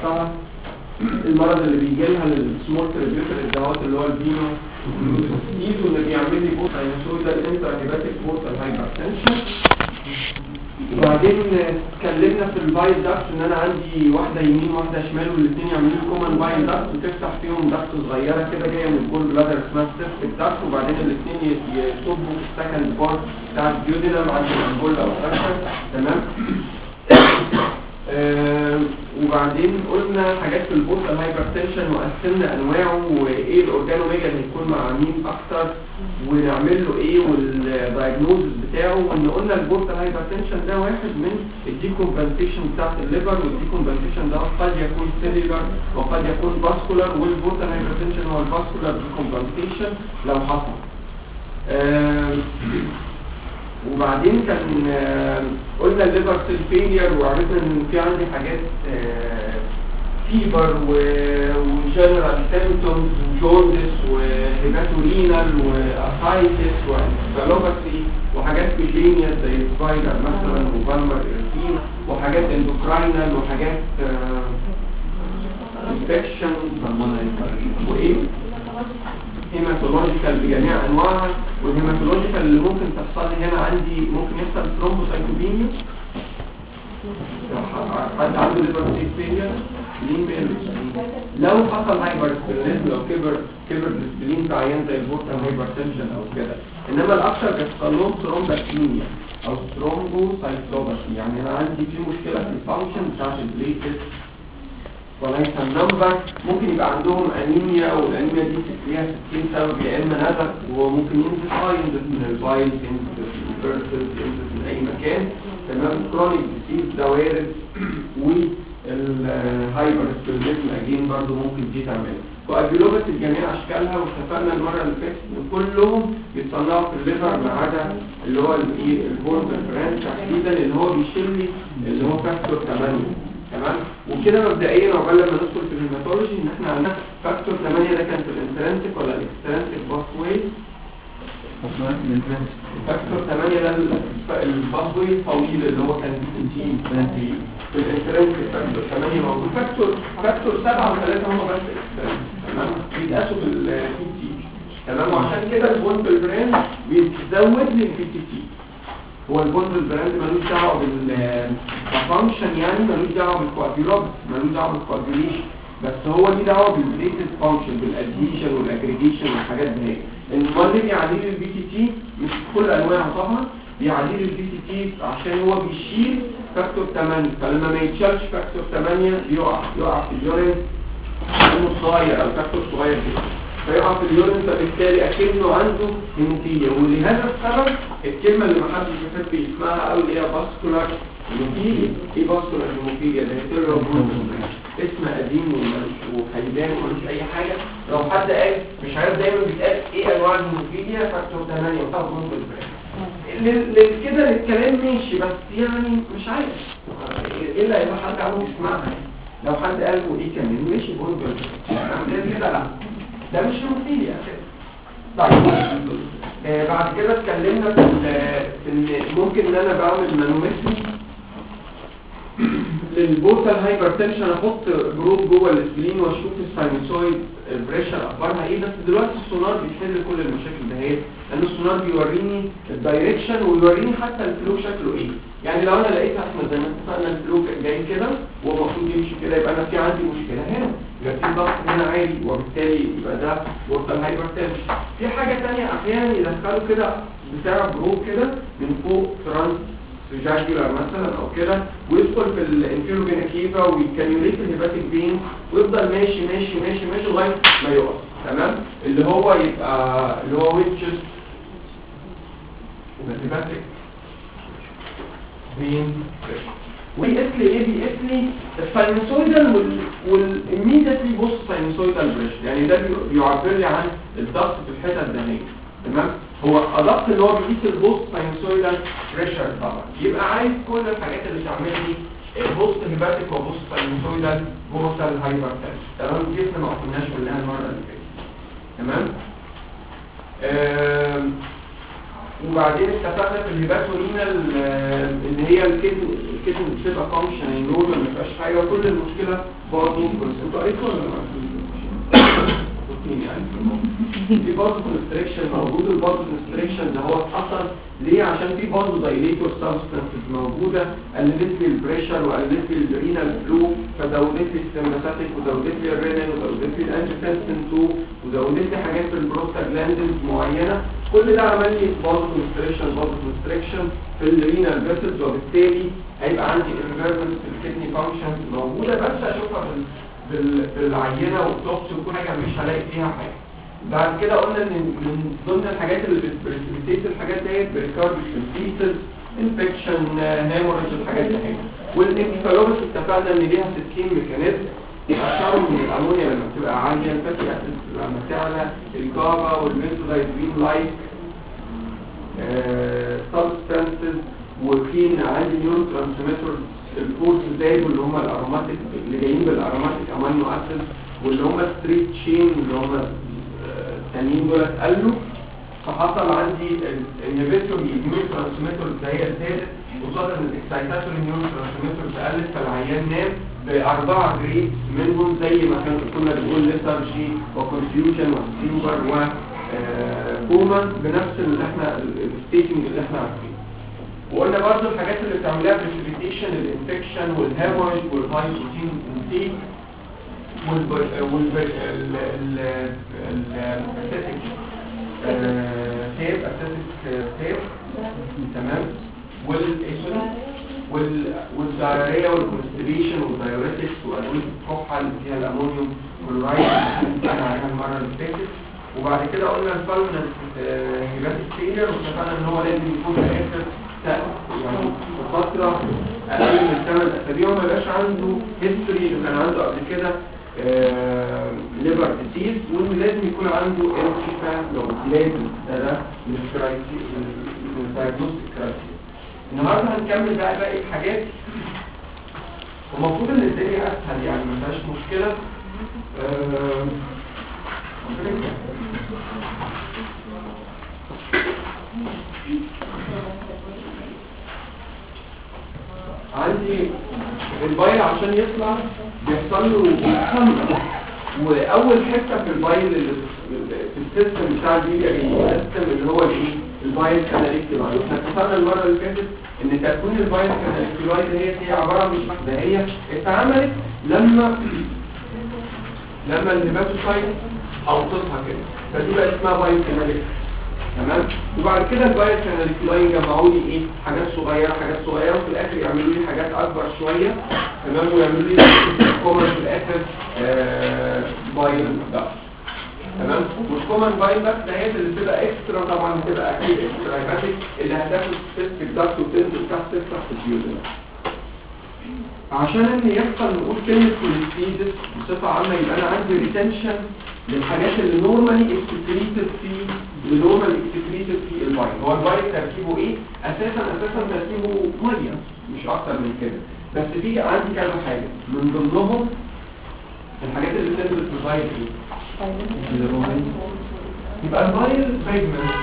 شرحتها المرض اللي بيجي لها للسمول تريبيوتر الدهوات اللي هو الفينو ايزو اللي بيعمل لي بوت ساينوسويدال انترا هيباتيك بورتال هايبرتنشن وبعدين اتكلمنا في البايل داكت ان انا عندي واحده يمين واحده شمال والاثنين يعملوا لي كومن بايل داكت وتفتح فيهم داكت صغيره كده جايه من الجول بلادر اسمها ستيف داكت وبعدين الاثنين يصبوا في السكند بارت بتاع الجيودينم عند الانجول او السكن تمام آه وبعدين قلنا حاجات في البورتال هايبرتنشن وقسمنا انواعه وايه الاورجانوميجا اللي هيكون مع مين اكتر ونعمل له ايه والدايجنوزس بتاعه وان قلنا البورتال هايبرتنشن ده واحد من الديكومبنسيشن بتاعت الليفر والديكومبنسيشن ده قد يكون سيلولار وقد يكون فاسكولار والبورتال هايبرتنشن هو الفاسكولار ديكومبنسيشن لو حصل آه وبعدين كان آه، قلنا الليفر سيل فيلير وعرفنا ان في عندي حاجات فيبر وجنرال سيمتومز وجوندس وهيباتورينال واسايتس وانفالوباثي وحاجات كوجينيا زي سبايدر مثلا وبالمر ايرتين وحاجات اندوكراينال وحاجات انفكشن وايه هيماتولوجيكال بجميع انواعها والهيماتولوجيكال اللي ممكن تحصل لي هنا عندي ممكن يحصل ثرومبوسايتوبينيا حد عنده ليبرتيفيا لو حصل هايبر لو كبر كبر السبلين في عيان زي البورتال هايبرتنشن او كده انما الاكثر بيحصل لهم ثرومباكتيميا او ثرومبوسايتوباثي يعني انا عندي في مشكله في الفانكشن بتاعت البليتس وليس النمبر ممكن يبقى عندهم انيميا او الانيميا دي ليها 60 سبب يا اما نزف وممكن ينزل اه ينزل من الفايل ينزل من البيرسز ينزل من اي مكان تمام كرونيك ديسيز ده وارد والهايبر سبيرميزم اجين برضه ممكن دي تعمل كواجيولوباثي بجميع اشكالها واتفقنا المره اللي فاتت ان كلهم بيتصنعوا في الليفر ما عدا اللي هو الايه البورتال برانش تحديدا اللي هو بيشيل لي اللي هو فاكتور 8 تمام وكده مبدئيا عقبال لما ندخل في الهيماتولوجي ان احنا عندنا فاكتور 8 ده كان في الانترنسك ولا الاكسترنسك باث واي فاكتور 8 ده الباث واي الطويل اللي هو كان بي تي في الانترنسك فاكتور 8 موجود فاكتور فاكتور 7 و3 هم بس extrinsic، تمام بيتقاسوا في البي تي تمام وعشان كده البوند بالبراند بيتزود لي البي تي تي هو البوند البراند ملوش دعوه بالفانكشن يعني ملوش دعوه بالكواديولوج ملوش دعوه بالكواديوليشن بس هو ليه دعوه بالريتد فانكشن بالاديشن والاجريجيشن والحاجات دي امال ليه بيعدي لي البي تي تي مش كل انواعه طبعا بيعدي لي البي تي تي عشان هو بيشيل فاكتور 8 فلما ما يتشالش فاكتور 8 بيقع يقع في اليورين لانه صغير او فاكتور صغير كده فيقع في اليورين فبالتالي اكنه عنده هيموفيليا ولهذا السبب الكلمه اللي محدش بيحب يسمعها قوي اللي هي فاسكولار هيموفيليا ايه فاسكولار هيموفيليا ده هيتيرو اسم قديم وملوش وخيبان وملوش اي حاجه لو حد قال مش عارف دايما بيتقال ايه انواع الهيموفيليا فاكتور 8 وبتاع كده الكلام ماشي بس يعني مش عارف ايه اللي هيبقى حد عاوز يسمعها لو حد قال وايه كمان ماشي بقول كده لا ده مش هيموفيليا طيب آه بعد كده اتكلمنا في في ان ممكن ان انا بعمل مانومتري للبورتال هايبرتنشن احط جروب جوه السبلين واشوف الساينوسويد البريشر اخبارها ايه بس دلوقتي السونار بيحل كل المشاكل دهيت لان السونار بيوريني الدايركشن ويوريني حتى الفلو شكله ايه يعني لو انا لقيت احمد زي ما اتفقنا الفلو جاي كده والمفروض يمشي كده يبقى انا في عندي مشكله هنا يبقى في ضغط هنا عالي وبالتالي يبقى ده بورتال هايبرتنشن في حاجه ثانيه احيانا يدخلوا كده بتاع جروب كده من فوق ترانس جاكيولار مثلا او كده ويدخل في الانفيروجينا كيفا ويكانيوليت الهيباتيك فين ويفضل ماشي ماشي ماشي ماشي لغايه ما يقف تمام اللي هو يبقى اللي هو ويتشز الهيباتيك فين ويقيس لي ايه بيقيس لي الساينوسويدال والاميديتلي بوست ساينوسويدال بريشر يعني ده بيعبر لي عن الضغط في الحتت الدهنيه تمام هو ادق اللي هو بيقيس البوست ساينوسويدال بريشر طبعا يبقى عايز كل الحاجات اللي تعمل لي بوست هيباتيك وبوست ساينوسويدال بورتال هايبرتنشن تمام دي احنا ما قلناش قلناها المره اللي فاتت تمام آم، وبعدين اتفقنا في الهيباتورينال ان هي الكتن الكتن بتبقى فانكشن نورمال ما فيهاش حاجه وكل المشكله باطنين بس انتوا قريتوا ولا ما قريتوش؟ يعني في الموضوع. في برضه كونستريكشن موجود البارد كونستريكشن ده هو حصل ليه عشان في برضه دايليتور سبستانسز موجوده قللت لي البريشر وقللت لي الرينال فلو فزودت لي السيمباثيك وزودت لي الرينين وزودت لي الانجيوتنسين 2 وزودت لي حاجات في البروستاجلاندز معينه كل ده عمل لي برضه كونستريكشن برضه كونستريكشن في الرينال فيسلز وبالتالي هيبقى عندي انفيرمنت في الكدني فانكشن موجوده بس اشوفها بال- بال- بالعينه والتوكس وكل حاجه مش هلاقي فيها حاجه بعد كده قلنا ان من ضمن الحاجات اللي بتبريسبيتيت الحاجات ديت بريكارديوسيس انفكشن هيموريج الحاجات دي والانكفالوبس اتفقنا ان ليها 60 ميكانيزم اشهرهم من الامونيا لما بتبقى عاليه الفاتي اسيد لما تعلى الجافا والبنزودايزين لايك سبستانسز وفي عندي نيورو ترانسميترز الفورس زايد واللي هم الاروماتيك اللي جايين بالاروماتيك امينو اسيد واللي هم ستريت تشين اللي هم آه، التانيين دول قالوا فحصل عندي الانهبيتوري نيورو ترانسميترز هي زادت قصاد ان الاكسايتاتوري نيورو ترانسميترز قلت فالعيان نام باربعه جريد منهم زي ما كان كنا بنقول ليثارجي وكونفيوجن وسيمبر و آه، كوما بنفس اللي احنا الستيجنج اللي احنا عارفينه وقلنا برضو الحاجات اللي بتعملها بريسبيتيشن الانفكشن والهيموريج والهاي بروتين انتيك والاسيتيك تيب اسيتيك تيب تمام والايسون والدايريا والكونستيبيشن والدايوريتكس وادويه الكحه اللي فيها الامونيوم والرايت اللي انا عليها المره اللي فاتت وبعد كده قلنا الفالمنت هيباتيك فيلير واتفقنا ان هو لازم يكون في اخر يعني في فتره اقل من 8 اسابيع وما يبقاش عنده هيستوري اللي كان عنده قبل كده ليفر ديزيز وان لازم يكون عنده انتيفا لو لازم ده ده من الكرايتيريا من الدايجنوستيك كرايتيريا النهارده هنكمل بقى باقي الحاجات ومفروض ان الدنيا اسهل يعني ما فيهاش مشكله آه، ربنا يسهل. عندي البايل عشان يطلع بيحصل له خمسة واول حته في البايل اللي في السيستم بتاع البيليا السيستم اللي هو الايه البايل كاناليكيولايد احنا اتفقنا المره اللي فاتت ان تكوين البايل كاناليكيولايد هي هي عباره عن مش واحده هي اتعملت لما لما الهيباتوسايت اوصفها كده فدي بقى اسمها بايل كاناليك تمام وبعد كده البايل كاناليكيولاين جمعوا لي ايه حاجات صغيره حاجات صغيره وفي الاخر يعملوا لي حاجات اكبر شويه تمام ويعملوا لي كومن في الاخر آه بايل ده تمام والكومن بايل بس ده هي اللي بتبقى اكسترا طبعا بتبقى اكيد اكسترا هيباتيك اللي هتاخد سيستك داكت وتنزل تحت تفتح في الجيوزن عشان ان يحصل نقول كلمه كوليستيزس بصفه عامه يبقى انا عندي ريتنشن للحاجات اللي نورمالي اكسكريتد في اللي نورمالي اكسكريتد في البايل هو البايل تركيبه ايه اساسا اساسا تركيبه ميه مش اكتر من كده بس في عندي كذا حاجه من ضمنهم الحاجات اللي بتنزل في البايل ايه يبقى البايل بيجمنت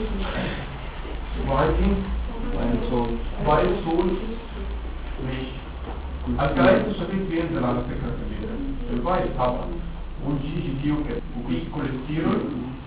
وبعدين بايل سول ماشي الكلايت الشديد بينزل على فكرة كبيرة الفايل طبعا والجي جي تي وكده وفي كوليسترول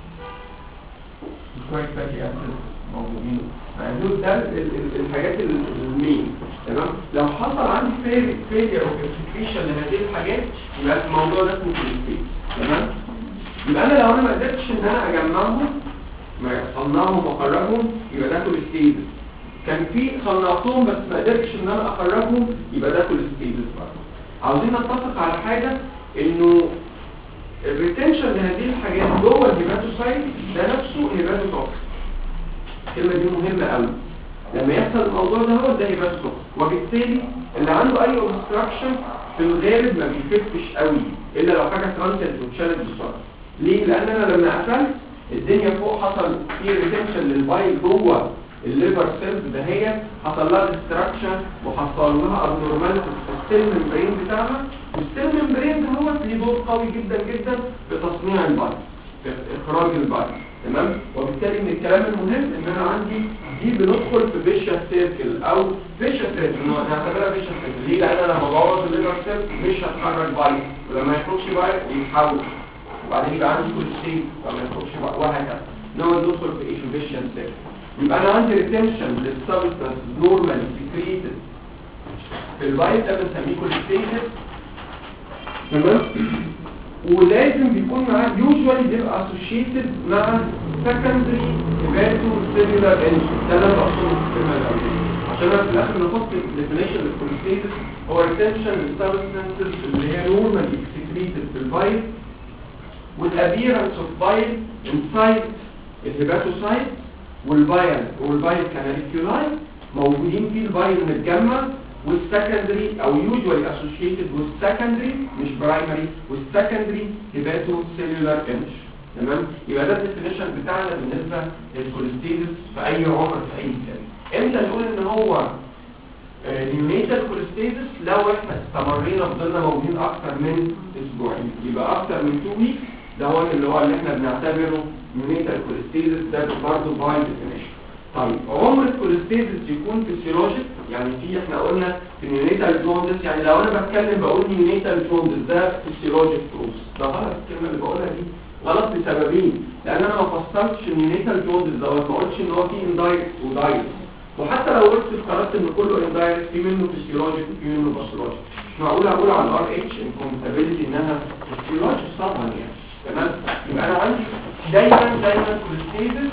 وشوية فاتي اسيد موجودين يعني دول ده ال- ال- الحاجات ال- المين تمام لو حصل عندي فيلير اوف اكسكريشن لهذه الحاجات يبقى الموضوع ده اسمه كوليسترول تمام يبقى انا لو انا ما قدرتش ان انا اجمعهم ما اصنعهم واخرجهم يبقى ده كوليسترول كان في صنعتهم بس ما قدرتش ان انا اخرجهم يبقى ده كوليستيزس برضه عاوزين نتفق على حاجه انه الريتنشن لهذه الحاجات جوه الهيباتوسايت ده نفسه هيباتوتوكس الكلمه دي مهمه قوي لما يحصل الموضوع ده هو ده هيباتوتوكس وبالتالي اللي عنده اي اوبستراكشن في الغالب ما بيخفش قوي الا لو حاجه ترانزيت واتشالت بسرعه ليه لان انا لما قفلت الدنيا فوق حصل في ريتنشن للبايل جوه الليفر سيلز ده هي حصل لها ديستراكشن وحصل لها ابنورماليتي في السيل ممبرين بتاعها والسيل ممبرين ده هو ليه دور قوي جدا جدا في تصنيع البايل في اخراج البايل تمام وبالتالي من الكلام المهم ان انا عندي دي بندخل في فيشا سيركل او فيشا سيركل نعتبرها فيشا سيركل ليه لان انا لما بوظ الليفر سيل مش هتخرج بايت ولما يخرجش بايت يتحول وبعدين يبقى عندي كل شيء ولما يخرجش بايت وهكذا نقعد ندخل في ايه في فيشا سيركل يبقى انا عندي ريتنشن للسبستانس نورمالي سكريتد في البايت ده بنسميه كوليستيتد تمام ولازم بيكون معاه يوجوالي بيبقى اسوشيتد مع سكندري هيباتو سيلولار انجن ده اللي انا بقصده في الكلمه الاولانيه عشان انا في الاخر نحط الديفينيشن للكوليستيتد هو ريتنشن للسبستانسز اللي هي نورمالي سكريتد في البايت والابيرنس اوف بايت انسايد الهيباتوسايت والبايل والبايل كاناليكيولاي موجودين فيه البايل متجمع والسكندري او يوجوالي اسوشيتد والسكندري مش برايمري والسكندري هيباتو سيلولار انش تمام يبقى ده الديفينيشن بتاعنا بالنسبه للكوليستيزس في اي عمر في اي سن امتى نقول ان هو نيونيتال كوليستيزس لو احنا استمرينا فضلنا موجودين اكتر من اسبوعين يبقى اكتر من 2 ويك ده هو اللي هو اللي احنا بنعتبره نيونيتال كوليستيزس ده برضه باي ديفينيشن طيب عمر الكوليستيزس يكون فيسيولوجيك يعني في احنا قلنا في نيونيتال جوندس يعني لو انا بتكلم بقول نيونيتال جوندس ده فيسيولوجيك بروس ده غلط الكلمه اللي بقولها دي غلط لسببين لان انا ما فصلتش النيونيتال جوندس ده ما قلتش ان هو فيه اندايركت ودايركت وحتى لو قلت افترضت ان كله اندايركت في منه فيسيولوجيك وفي منه باثولوجيك مش معقول اقول على الار اتش انكومباتيبيلتي انها فيسيولوجيك طبعا يعني تمام يبقى انا عندي دايما دايما كوليستيزس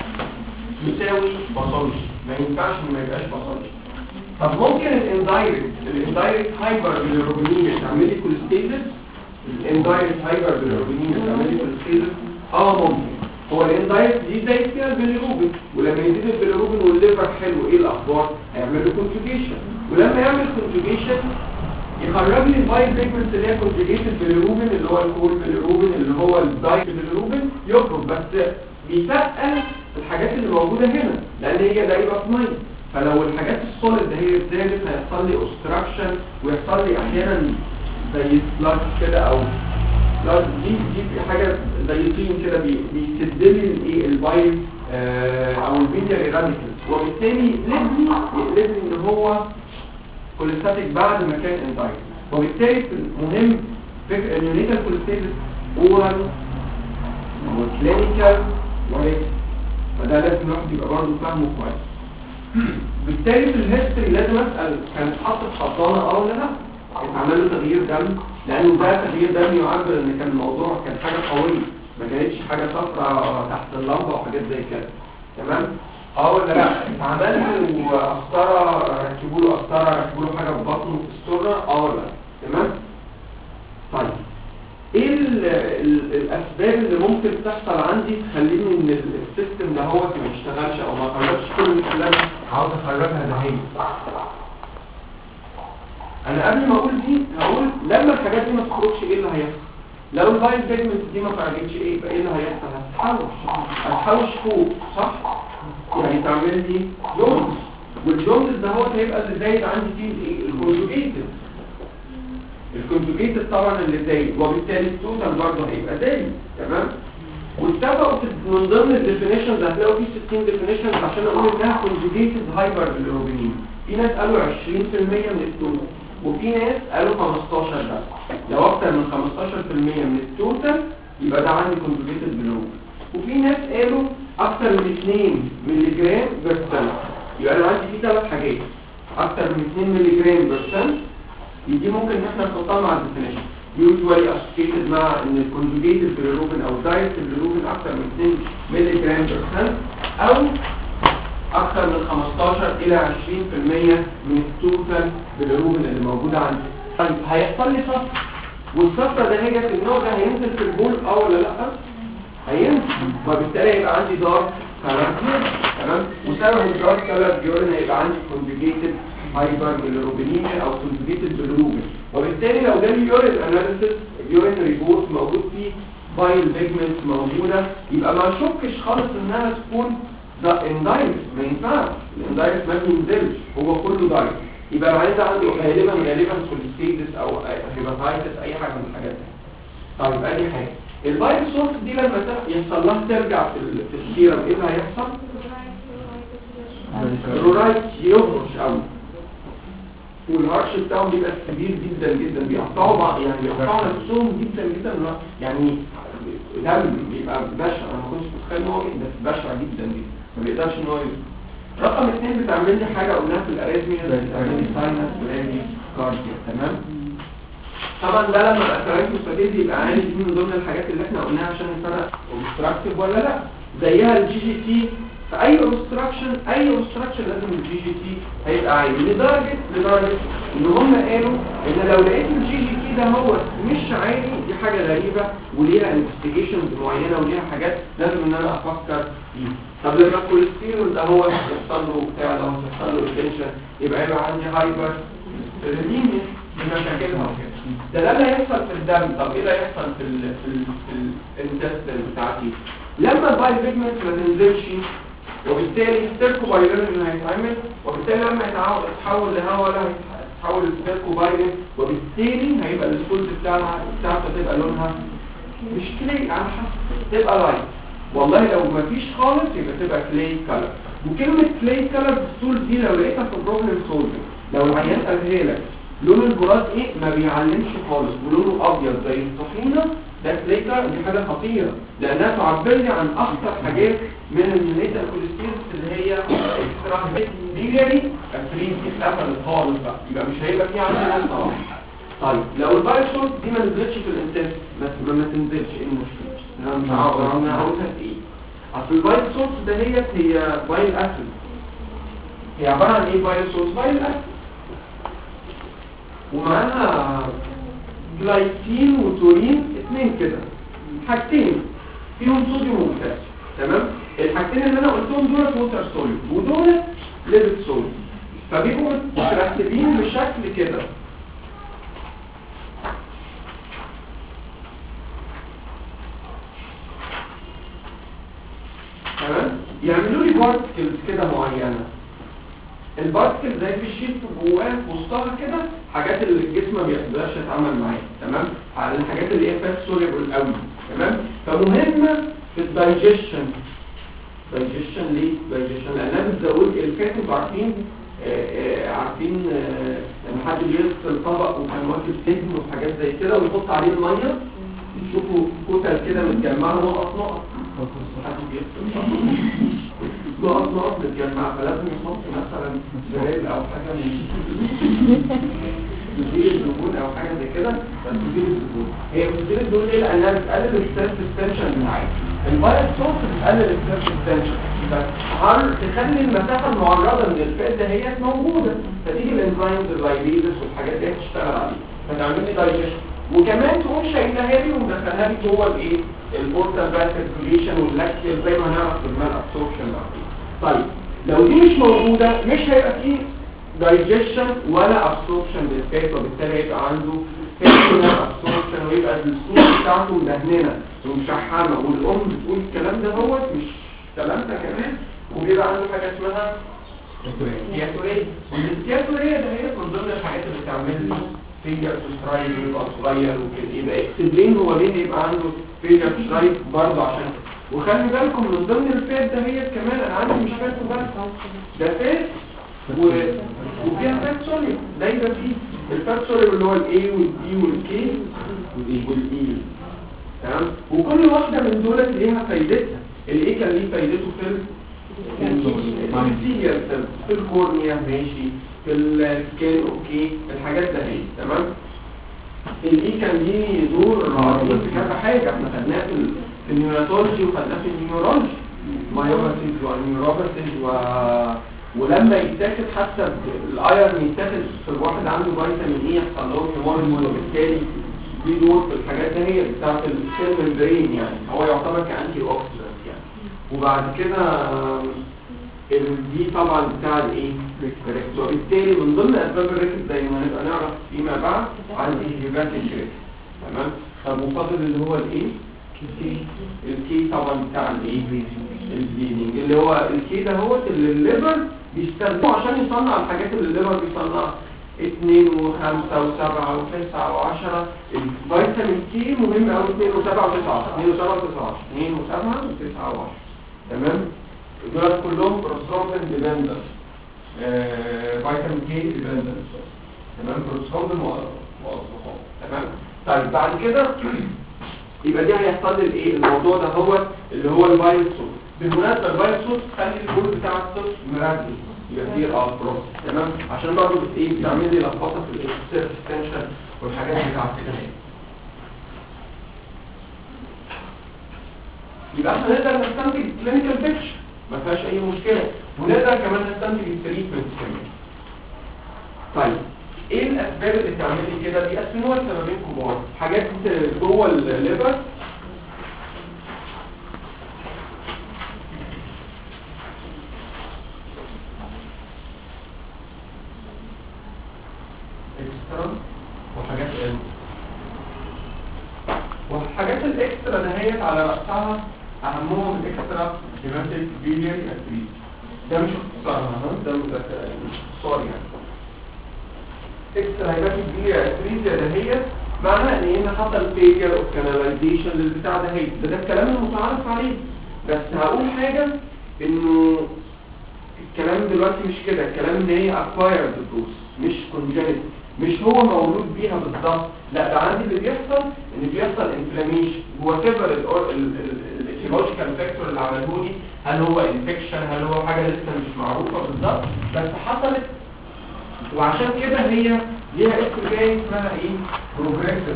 يساوي باثولوجي ما ينفعش إنه ما يبقاش باثولوجي طب ممكن الاندايركت الاندايركت هايبر بالروبينيميا تعمل لي كوليستيزس الاندايركت هايبر بالروبينيميا تعمل لي كوليستيزس اه ممكن هو الاندايركت دي زي كده البيليروبين ولما يزيد البيليروبين والليفر حلو ايه الاخبار هيعمل له كونجوجيشن ولما يعمل كونجوجيشن يخرج لي البايل بيجمنت اللي هي كونجوجيتد باليروبين اللي هو الكول باليروبين اللي هو الدايت باليروبين يخرج بس بيتقل الحاجات اللي موجوده هنا لان هي دايره في ميه فلو الحاجات السوليد ده هي زادت هيحصل لي اوستراكشن ويحصل لي احيانا زي سلاج كده او سلاج دي دي في حاجه زي طين كده بي- بيسد لي الايه البايل آه او البيتيري راديكال وبالتالي يقلبني يقلبني ان هو كوليستاتيك بعد ما كان اندايت وبالتالي المهم فكره النيونيتال كوليستاتيك اورال وكلينيكال وليس فده لازم الواحد يبقى برضه فاهمه كويس بالتالي في الهيستوري لازم اسال كان اتحط في حضانه اه ولا لا اتعمل له تغيير دم لانه ده تغيير دم يعبر ان كان الموضوع كان حاجه قويه ما كانتش حاجه صفراء تحت اللمبه وحاجات زي كده تمام اه ولا لا اتعمل له قسطره ركبوا له قسطره ركبوا له حاجه في بطنه في السره اه ولا لا تمام طيب ايه ال ال الاسباب اللي ممكن تحصل عندي تخليني ان ال- السيستم ده هو ما يشتغلش او ما خرجش كل الكلام عاوز اخرجها ده هي انا قبل ما اقول دي هقول لما الحاجات دي ما تخرجش ايه اللي هيحصل لو الفايل بيجمنت دي ما خرجتش ايه يبقى ايه اللي هيحصل هتحوش هتحوش فوق صح يعني تعمل لي جونز والجونز ده هو هيبقى اللي زايد عندي فيه الايه الكونجوجيتد الكونجوجيتد طبعا اللي زايد وبالتالي التوتال برضه هيبقى زايد تمام واتفقوا في- من ضمن الديفينيشنز هتلاقوا في 60 ديفينيشنز عشان اقول انها كونجوجيتد هايبر بالروبينين في ناس قالوا 20% من التوتال وفي ناس قالوا 15 بس لو اكتر من 15% من التوتال يبقى ده عندي كونجوجيتد بالروبين وفي ناس قالوا اكتر من 2 مللي جرام بير سنه يبقى انا عندي في ثلاث حاجات اكتر من 2 مللي جرام بير سنه دي ممكن ان احنا نحطها مع الديفينيشن usually associated مع ان الكونجوجيتد بالروبين او دايت بالروبين اكتر من 2 مللي جرام بير سنه او اكثر من 15 الى 20% من التوتال بالروبين اللي موجوده عندي طيب هيحصل لي صفر والصفرة ده هي في النوع ده هينزل في البول اه ولا لا هينزل وبالتالي هيبقى عندي دار كارانتير تمام وسبب الدار كلر بيورين هيبقى عندي كونجوجيتد هايبر بالروبينيميا او كونجوجيتد بالروبين وبالتالي لو ده اليورين اناليسيس اليورين ريبورت موجود فيه فايل بيجمنت موجوده يبقى ما اشكش خالص انها تكون ده اندايركت ما ينفعش الاندايركت ما بينزلش هو كله دايركت يبقى العيان ده عنده غالبا غالبا كوليستيتس او هيباتايتس اي حاجه من الحاجات دي طيب ادي حاجه البايل سورس دي لما تح- يحصل لها ترجع في ال- في السيرم ايه اللي هيحصل الكلورايد يهرش قوي والهرش بتاعهم بيبقى كبير جدا جدا بيقطعوا بعض يعني بيقطعوا نفسهم جدا جدا يعني دم بيبقى بشع انا ما كنتش متخيل ان هو كده بس بشع جدا جدا ما بيقدرش ان هو يزن. رقم اثنين بتعمل لي حاجه قلناها في الاريزميا بتعمل لي ساينس برادي كارديا تمام طبعا ده لما الاسرائيل مستفيد يبقى عالي دي من ضمن الحاجات اللي احنا قلناها عشان الفرق اوبستراكتيف ولا لا زيها الجي جي تي في اي اوبستراكشن اي اوبستراكشن لازم الجي جي تي هيبقى عالي لدرجه لدرجه ان هم قالوا ان لو لقيت الجي جي تي ده هو مش عالي دي حاجه غريبه وليها انفستيجيشنز معينه وليها حاجات لازم ان انا افكر فيها طب لما الكوليسترول ده هو يحصل له بتاع ده يحصل له ريتنشن يبقى يبقى عندي هايبر ريديميا بمشاكلها وكده ده لما يحصل في الدم طب ايه اللي هيحصل في ال في ال في الانتستين بتاعتي لما الباي بيجمنت ما تنزلش وبالتالي السيركو بايلين هيتعمل وبالتالي لما يتعو- يتحول لهواء لا هيتحول لسيركو بايلين وبالتالي هيبقى السكولت بتاعها بتاعته تبقى لونها مش كلي على حسب تبقى لايت والله لو ما فيش خالص يبقى تبقى كلي كلر وكلمة كلي كلر بالصول دي لو لقيتها في البروبلم سولفنج لو العيان قالها لك لون البراز ايه ما بيعلمش خالص ولونه ابيض زي الطحينه ده كلي كلر دي حاجه خطيره لانها تعبر لي عن اخطر حاجات من الميتا كوليستيرز اللي هي اكسترا بيلياري افريد اتقفلت خالص بقى يبقى مش هيبقى في عندي ناس طبعا طيب لو البايل شوت دي ما نزلتش في الانتست بس ما, ما تنزلش ايه المشكله انا مش عارف انا هقولها في ايه اصل البايل سورس دهيت هي بايل اسيد هي عباره عن ايه بايل سورس بايل اسيد ومعاها جلايكين وتورين اتنين كده حاجتين فيهم صوديوم وبوتاسيوم تمام الحاجتين اللي انا قلتهم دول ووتر سوليد ودول ليبت سوليد فبيبقوا مترتبين بشكل كده تمام يعملوا لي بارتكلز كده معينه البارتكل زي في شيت جواه في وسطها كده حاجات اللي الجسم ما بيقدرش يتعامل معاها تمام على الحاجات اللي هي فات سوليبل قوي تمام فمهمه في الدايجيشن دايجيشن ليه دايجيشن لانها بتزود الكاتب عارفين آه، آه، عارفين آه، لما حد بيغسل طبق وكان واكل سجن وحاجات زي كده ويحط عليه الميه يشوفوا كتل كده متجمعه نقط نقط حد بيغسل نقط نقط متجمعه فلازم يحط مثلا زريب او حاجه من تدير الزبون او حاجه زي كده بس تدير الزبون هي بتدير الزبون ليه لانها بتقلل السيرف ستنشن بتاعتها الفايروس صوت بتقلل السيرف ستنشن بس هل تخلي المسافه المعرضه من الفات دهيت موجوده فتيجي الانزيمز اللايبيزس والحاجات دي تشتغل عليه فتعمل لي دايجيشن وكمان تقوم شايلها لي ومدخلها لي جوه الايه البورتال باك سيركيوليشن واللاكتيال زي ما هنعرف في المال ابسوربشن طيب لو دي مش موجوده مش هيبقى فيه دايجيشن ولا ابسوربشن للفات وبالتالي هيبقى عنده ابسوربشن ويبقى الصوره بتاعته مدهننه ومشحمه والام بتقول الكلام ده هو مش كلامنا كمان وبيبقى عنده حاجه اسمها تياتوريه والتياتوريه ده هي من ضمن الحاجات اللي بتعمل لي فيجر سترايك يبقى صغير وكده يبقى اكسبلين هو ليه يبقى عنده فيجر سترايك برضه عشان وخلي بالكم من ضمن الفات ده هي كمان انا عندي مش فات بس ده فات و... وفيها فات سوليد دايما فيه الفات سوليد اللي هو الاي والبي والكي والاي تمام وكل واحده من دول ليها فايدتها الاي كان ليه فايدته في ال- الفيزيال في الكورنيا ماشي في السكين اوكي الحاجات ده هي تمام الاي كان ليه دور رهيب في كذا حاجه احنا خدناه في ال- في النيوراتولوجي وخدناه في النيورولوجي مايوباثيز والنيوروباثيز و... ولما يتاخد حتى الايرن يتاخد في الواحد عنده فيتامين اي يحصل له هيموريج وبالتالي دي دور في الحاجات دي هي بتاعت السيل ممبرين يعني هو يعتبر كانتي اوكسيدنت يعني وبعد كده آم، ال- دي طبعا بتاع الايه الريكت وبالتالي من ضمن اسباب الريكت زي ما نبقى نعرف فيما بعد عندي هيباتيك ريكت تمام طب وفاضل اللي هو الايه الكي طبعا بتاع الايه البليدنج اللي هو الكي ده هو اللي الليفر بيستخدمه عشان يصنع الحاجات اللي الليفر بيصنعها 2 و5 و7 و9 و10 الفيتامين كي مهم قوي 2 و7 و9 2 و7 و9 2 و7 و9 و10 تمام دول كلهم بروسترومبين ديبندنت فيتامين كي ديبندنت تمام بروسترومبين واصبحات تمام طيب بعد كده يبقى دي هيحصل لي الايه الموضوع ده هو اللي هو الفيروس بالمناسبه الفيروس خلي الجول بتاع الطفل مركز يبقى فيه الافرو تمام عشان برضه بت ايه بتعمل لي لخبطه في الاكسير اكستنشن والحاجات بتاعت كده يبقى احنا نقدر نستنتج كلينيكال بيكتشر ما فيهاش اي مشكله ونقدر كمان نستنتج التريتمنت كمان طيب ايه الاسباب اللي تعمل لي كده بيقسموها لسببين كبار حاجات جوه الليفر اكسترا وحاجات ال والحاجات الاكسترا دهيت على رأسها اهمهم الاكسترا هيماتيك بيلياري اتريد ده مش اختصارها ها؟ ده مش اختصار يعني اكسترا هيباتيك بيلياري اتريد دهيت معنى ان هنا حصل فيجر اوف كاناليزيشن للبتاع ده هي ده, ده الكلام المتعارف عليه بس هقول حاجه انه الكلام دلوقتي مش كده الكلام ان هي acquired بروس مش congenital مش هو مولود بيها بالظبط لا ده عندي اللي بيحصل ان بيحصل انفلاميشن وات ايفر الايتيولوجيكال فاكتور اللي عمله لي هل هو انفكشن هل هو حاجه لسه مش معروفه بالظبط بس حصلت وعشان كده هي ليها اسم جاي اسمها ايه بروجريسيف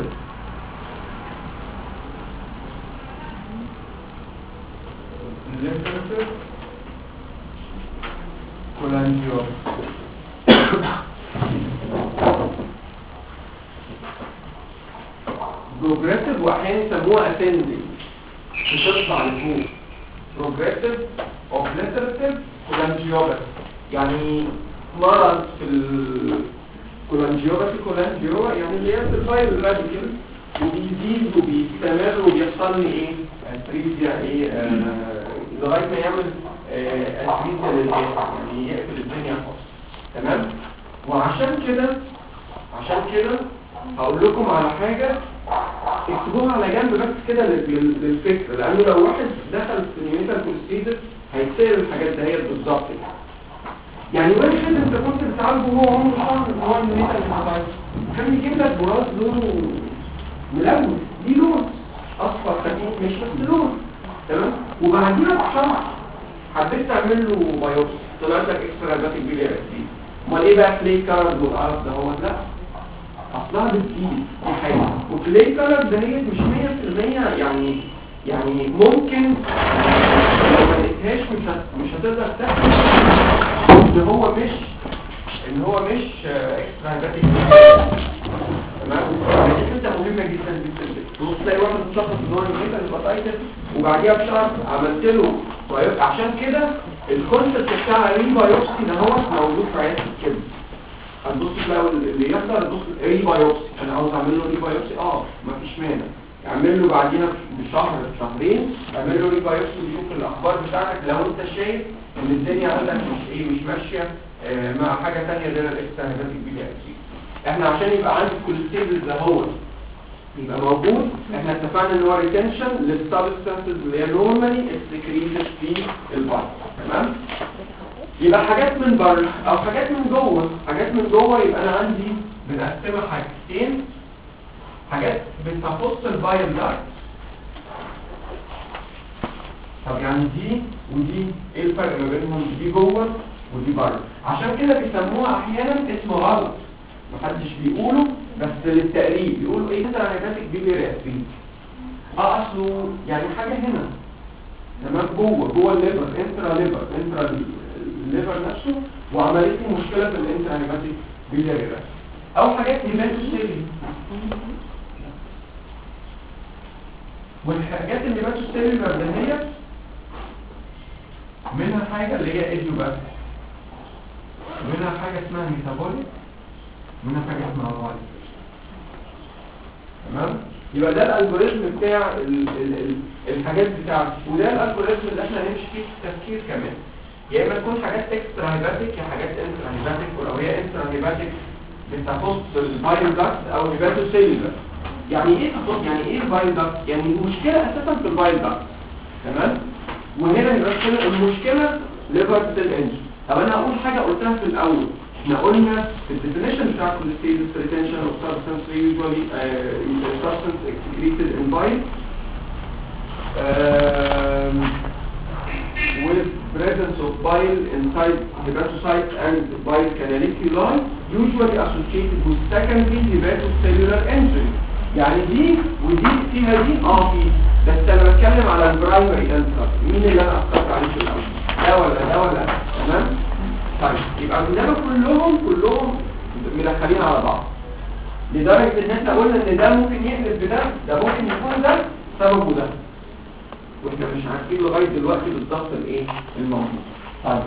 كولانجيو بروجريسيف واحيانا يسموها اسندنج بتطلع لفوق بروجريسيف اوبليتريتيف كولانجيوباثي يعني مرض في الكولانجيوباثي كولانجيو يعني اللي هي بتتغير الراديكال وبيزيد وبيستمر وبيحصل لي ايه اتريزيا ايه آه لغايه ما يعمل آه اتريزيا للاخر يعني يقفل الدنيا خالص تمام وعشان كده عشان كده هقول لكم على حاجه اكتبوها على جنب بس كده لل- للفكر لانه لو واحد دخل في النيوتن كولستيدر هيتسال الحاجات دهيت بالظبط يعني واحد انت كنت بتعالجه وهو عمره شهر ان هو النيوتن كولستيدر كان يجيب لك براس لونه ملون دي لون اصفر خفيف مش بس لون تمام وبعديها بشهر حبيت تعمل له بايوبسي طلعت لك اكسترا جاتيك بيليا امال ايه بقى فلي كارد والقرف ده هو لا اصلها بتزيد دي حاجه وفلي كارد دهيت مش 100% يعني يعني ممكن لو ما لقيتهاش مش هت- مش هتقدر تحكم ان هو مش ان هو مش اكسترا جاتيك تمام دي حته مهمه جدا جدا جدا بص تلاقي واحد مشخص ان هو الميتا هيباتايتس وبعديها بشهر عملت له بايوبسي عشان كده الكونسيبت بتاع الريبايوبسي ده هو موجود في عيادة الكبد هتبص تلاقي اللي يحصل تبص ريبايوبسي انا عاوز اعمل له ريبايوبسي اه مفيش مانع اعمل له بعديها بشهر شهرين اعمل له ريبايوبسي وشوف الاخبار بتاعتك لو انت شايف ان الدنيا عندك مش ايه مش ماشيه آه، مع حاجه ثانيه غير الاكسترا هيباتيك احنا عشان يبقى عندي الكوليستيرول ده هو يبقى موجود احنا اتفقنا ان هو ريتنشن للسبستانسز اللي هي نورمالي السكريتد في البطن تمام يبقى حاجات من بره او حاجات من جوه حاجات من جوه يبقى انا عندي بنقسمها حاجتين حاجات بتخص البايل داكت طب يعني دي ودي ايه الفرق ما بينهم دي جوه ودي بره عشان كده بيسموها احيانا اسم غلط محدش بيقوله بس للتقريب بيقولوا ايه ترى هيباتك بيبي رياكتين اه اصله يعني حاجه هنا تمام جوه جوه الليفر انترا ليفر انترا الليفر نفسه وعملت لي مشكله في الانترا هيباتيك بيبي رياكتين او حاجات هيباتوسيلي والحاجات اللي هيباتوسيلي دهيت منها حاجه اللي هي ايديوباثيك منها حاجه اسمها ميتابوليك منها حاجه اسمها غالي تمام يبقى ده الالجوريزم بتاع ال ال ال الحاجات بتاعتي وده الالجوريزم اللي احنا هنمشي فيه في التفكير كمان يا اما تكون حاجات اكسترا هيباتيك يا حاجات انترا هيباتيك ولو هي انترا هيباتيك بتخص البايل داكت او الهيباتو سيلولر يعني ايه تخص يعني ايه البايل داكت يعني المشكله اساسا في البايل داكت تمام وهنا يبقى كده المشكله ليفر سيل انجن طب انا هقول حاجه قلتها في الاول احنا قلنا في الديفينيشن بتاع الستيتس ريتنشن اوف سبستانس usually uh, substance excreted in bile um, with presence of bile inside hepatocytes and bile canaliculi usually associated with secondary hepatocellular injury يعني دي ودي فيها دي اه في بس انا بتكلم على البرايمري انسر مين اللي انا اثرت عليه في الاول ده ولا ده ولا ده تمام طيب يبقى عندنا كلهم كلهم مدخلين على بعض لدرجه ان احنا قلنا ان ده ممكن يقلب بده ده ممكن يكون ده سببه ده واحنا مش عارفين لغايه دلوقتي بالظبط الايه الموضوع طيب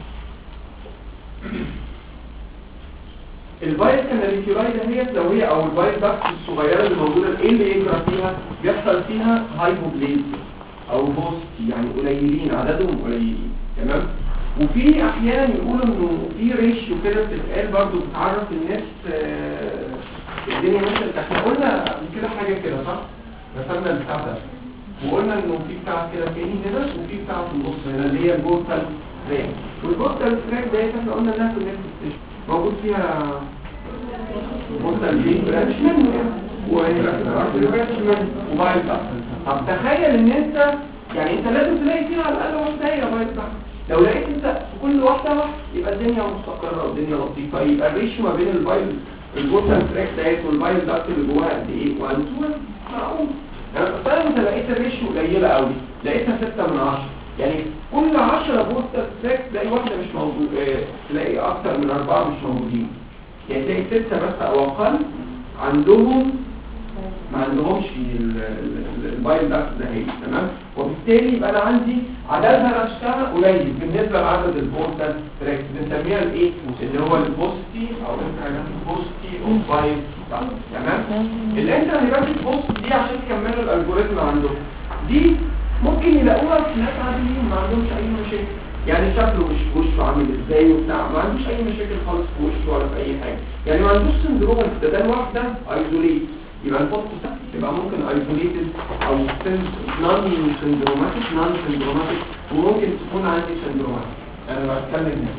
الفايروس كاناليكيولاي دهيت لو هي او الفايروس داكت الصغيره اللي موجوده ايه اللي يجرى فيها بيحصل فيها هايبوبليزيا او بوست يعني قليلين عددهم قليلين تمام وفي احيانا يقولوا انه في ريشيو كده بتتقال برضه بتعرف الناس آه، الدنيا ماشيه احنا قلنا قبل كده حاجه كده صح رسمنا البتاع ده وقلنا انه في بتاع كده تاني هنا وفي بتاع في النص هنا اللي هي البورتال تراك والبورتال تراك ديت احنا قلنا انها كونكتد موجود فيها بورتال جين برانش منه يعني وبرانش منه وبايل تحت طب تخيل ان انت يعني انت لازم تلاقي فيها على الاقل واحده هي بايل تحت لو لقيت انت في كل واحده واحده يبقى الدنيا مستقره والدنيا لطيفه يبقى الريشيو ما بين البايل البورتال تراك ديت والبايل داكت اللي جواها قد ايه؟ 1 2 معقول فانا انت لقيت الريشيو قليله قوي لقيتها 6 من 10 يعني كل 10 بورتال تراك تلاقي واحده مش موجود اه تلاقي اكتر من اربعه مش موجودين يعني تلاقي ستة بس او اقل عندهم ما عندهمش البايل داكت ده هي تمام وبالتالي يبقى انا عندي عددها نفسها قليل بالنسبه لعدد البورتال تراك بنسميها الايه اللي هو البوستي او البوستي اوف بايل داكت تمام الانترنيباتيك بوست دي عشان تكملوا الالجوريزم عندهم دي ممكن يلاقوها في ناس عاديين ما عندهمش اي مشاكل يعني شكله مش وشه عامل ازاي وبتاع ما عندوش اي مشاكل خالص في وشه ولا في اي حاجه يعني ما عندوش سندروم ده ده لوحده ايزوليت يبقى الفوتو يبقى ممكن ايزوليتد او نون سندروماتيك نون سندروماتيك وممكن تكون عندي سندروماتيك انا بتكلم هنا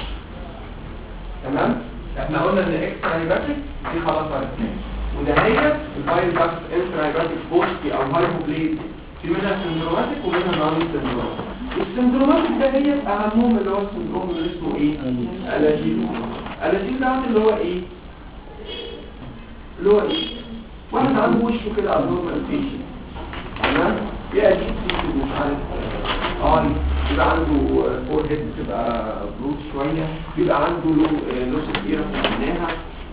تمام احنا قلنا ان اكسترا هيباتيك دي خلاص عرفناها وده هي الفايل باكس انترا هيباتيك بوستي او هايبوبليد في منها سندروماتيك ومنها نون سندروماتيك السندروماتيك ده هي اهمهم اللي هو السندروم اللي اسمه ايه الاجيل الاجيل ده اللي هو ايه اللي هو ايه واحد عنده وشه كده ابنورمال فيشن تمام يا اجيل فيشن مش عارف اه يبقى عنده فور هيد بتبقى بروت شويه بيبقى عنده له لوس كبيره في عينيها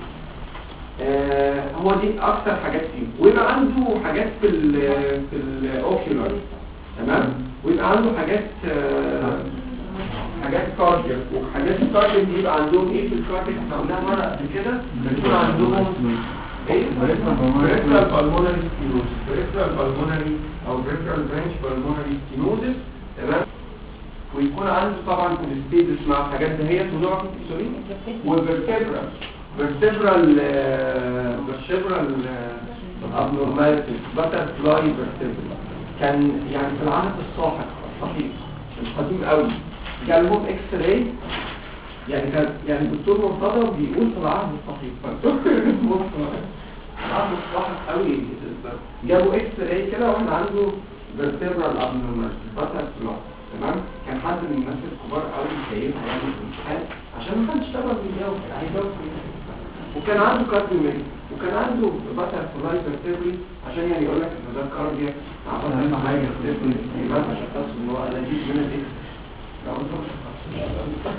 آه هو دي اكتر حاجات فيه ويبقى عنده حاجات في ال في الاوكيولار تمام ويبقى عنده حاجات آه حاجات كاردياك وحاجات الكاردياك دي يبقى عندهم ايه في الكاردياك احنا قلناها مره قبل كده بيكون عندهم ايه بريفرال بالمونري ستينوز بريفرال بالمونري او بريفرال برانش بالمونري ستينوزس تمام ويكون عنده طبعا كوليستيدس مع الحاجات دهيت ونوع سوري وفيرتبرال فيرتبرال فيرتبرال ابنورماليتيز باتر فلاي فيرتبرال كان يعني في العهد الصاحب الصحيح القديم قوي جالهم اكس راي يعني كان يعني الدكتور مرتضى بيقول في العهد الصحيح فالدكتور العهد الصاحب قوي جابوا اكس راي كده واحد عنده فيرتبرال ابنورماليتيز باتر فلاي تمام كان حد من الناس الكبار قوي شايفها يعني في الامتحان عشان ما حدش طبعا بيجاوب هيجاوب وكان عنده كارديوميك وكان عنده باتر فلاي فيرتبري عشان يعني يقول لك ان ده كاردياك مع باتر فلاي فيرتبري يبقى انت شخص ان هو انا جيت من الاكس لو انت ما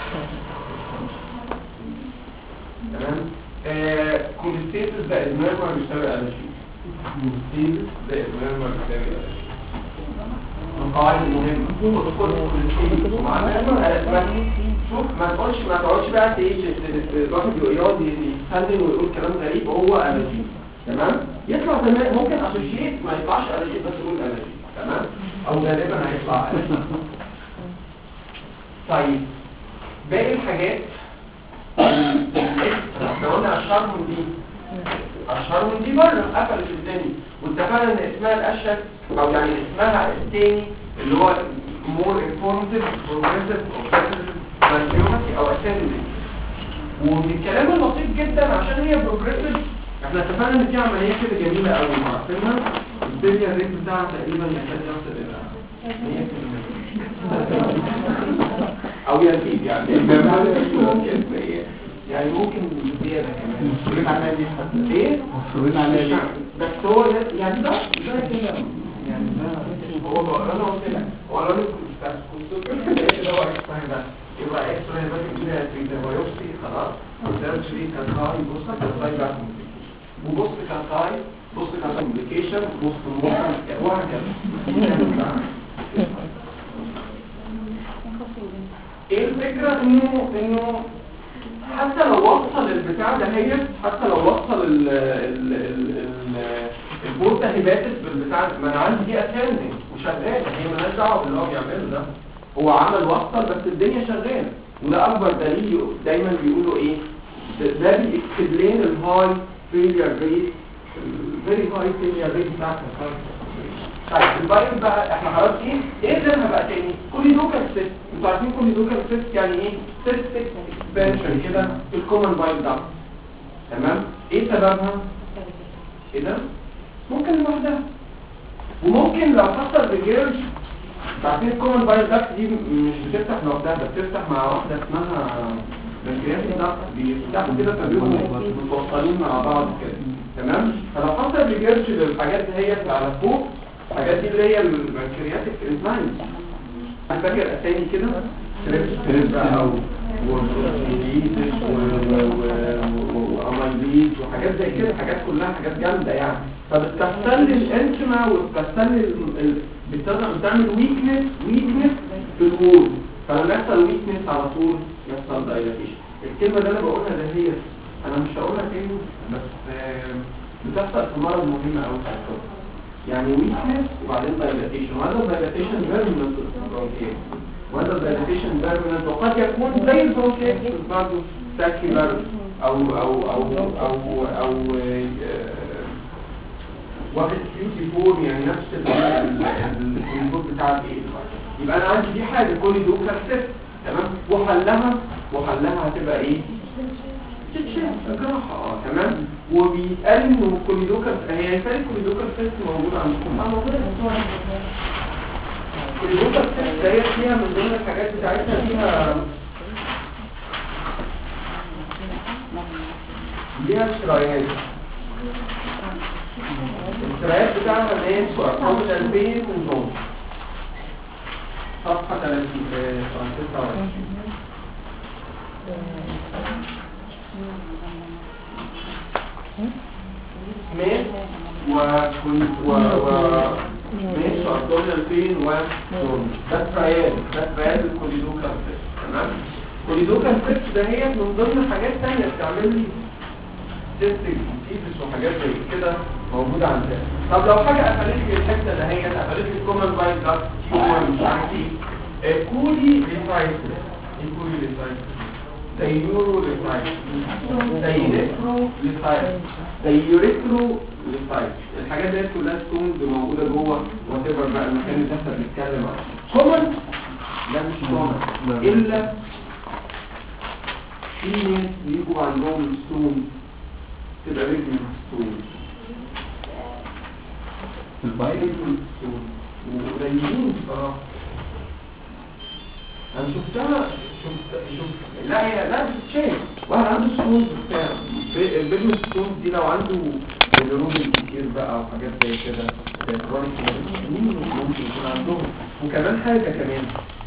تمام كوليستيتس ده الميرمر بيساوي الرجي كوليستيتس ده الميرمر بيساوي الرجي القواعد المهمة وتدخل كل شوف ما تقولش ما تقعدش بقى تعيش الواحد يقعد يتكلم ويقول كلام غريب وهو ألرجي تمام يطلع تمام ممكن اسوشيت ما يطلعش ألرجي بس يقول ألرجي تمام او غالبا هيطلع ألرجي طيب باقي الحاجات احنا قلنا اشهرهم دي اشهرهم دي بره قفلت الدنيا واتفقنا ان اسمها الاشهر او يعني اسمها التاني اللي هو مور انفورماتيف بروجريسيف اوبجكتيف او اسندنج ومن الكلام اللطيف جدا عشان هي بروجريسيف احنا اتفقنا ان في عمليه كده جميله قوي عارفينها الدنيا الريت بتاعها تقريبا يكاد يصل الى 100% او يزيد يعني ممكن يعني ممكن زياده كمان مصرين عليها دي حتى ايه مصرين عليها دي بس هو ده- يعني ده ده كده يعني ده هو بقى انا قلت لك هو انا كنت كنت كنت ده هو اكسباين ده يبقى اكسباين ده كده في ده بايوبسي خلاص سيرجري كان هاي بص كان هاي بقى وبص كان هاي بص كان كومبليكيشن بص ممكن وهكذا ايه الفكرة انه انه حتى لو وصل البتاع ده هي حتى لو وصل ال ال ال ال البورتا هيباتس بالبتاع ده، ما انا عندي دي اتندنج وشغاله هي مالهاش دعوه باللي هو بيعمله ده هو عمل وصل بس الدنيا شغاله وده اكبر دليل دايما بيقولوا ايه ده ده بيكسبلين الهاي فيلير ريت الفيري هاي فيلير ريت بتاعت الهاي طيب البايل بقى احنا خلاص ايه ايه زيها بقى تاني كل دوكال سيست انتوا عارفين كل دوكال سيست يعني ايه سيستك اكسبانشن كده في الكومن بايل ده تمام ايه سببها ايه ده ممكن لوحدها وممكن لو حصل ريجيرج عارفين الكومن بايل داكت دي مش بتفتح لوحدها ده بتفتح مع واحده اسمها بنكرياتيك داكت بيفتحوا كده فبيبقوا متوصلين مع بعض كده تمام فلو حصل ريجيرج للحاجات دي هي على فوق الحاجات دي اللي هي البنكرياتيك انزايمز انا فاكر اسامي كده تريبس او وبروتينيز واميليز وحاجات زي كده حاجات كلها حاجات جامده يعني فبتستنى الانتما وبتستنى ال- ال- بتعمل بتعمل ويكنس ويكنس في الوول فلما يحصل ويكنس على طول يحصل دايلاتيشن الكلمه اللي انا بقولها ده هي انا مش هقولها تاني بس آه، بتحصل في مرض مهم قوي في الطب يعني ويكنس وبعدين دايلاتيشن وهذا الدايلاتيشن بيرمننت برونكيت وهذا الدايلاتيشن بيرمننت وقد يكون زي البرونكيت برضه ساكي بيرم او او او او او, أو آه، واخد كيوتي فور يعني نفس الكونفور بتاع الايه يبقى انا عندي دي حاجه كل دول كارسيت تمام وحلها وحلها هتبقى ايه تتشال جراحه اه تمام وبيتقال انه كوليدوكال هي رساله كوليدوكال سيست موجوده عندكم اه موجوده في الصور كوليدوكال سيست هي فيها من ضمن الحاجات بتاعتها فيها ليها شرايين الشرايات بتاعها اللي هي صفحه 2000 ونص صفحه 30 26 ميل وكل و و ميل شرطون 2000 و ده تريال ده تريال الكوليدوكال فيست تمام الكوليدوكال فيست ده هي من ضمن حاجات تانية بتعمل لي سيستك سيتس وحاجات زي كده موجودة عندنا طب لو حاجة قفلت لي الحتة ده هي قفلت لي الكومن بايت ده تيومر مش عارف ايه آه، كولي ليسايتس ايه كولي ليسايتس زي يورو ليسايتس زي نيكرو ليسايتس زي يوريترو ليسايتس الحاجات دي كلها ستونز موجودة جوه وات بقى المكان اللي احنا بنتكلم عنه كومن لا مش كومن الا في ناس بيجوا عندهم ستون تبقى رجل ستون البايل رجل ستون وقليلين بصراحة انا شفتها شفت شفت لا هي لا بتتشاف واحد عنده ستون بتاع البيجمنت ستون دي لو عنده بيلروبين كتير بقى وحاجات زي كده زي كرونيك مين ممكن يكون عندهم وكمان حاجة كمان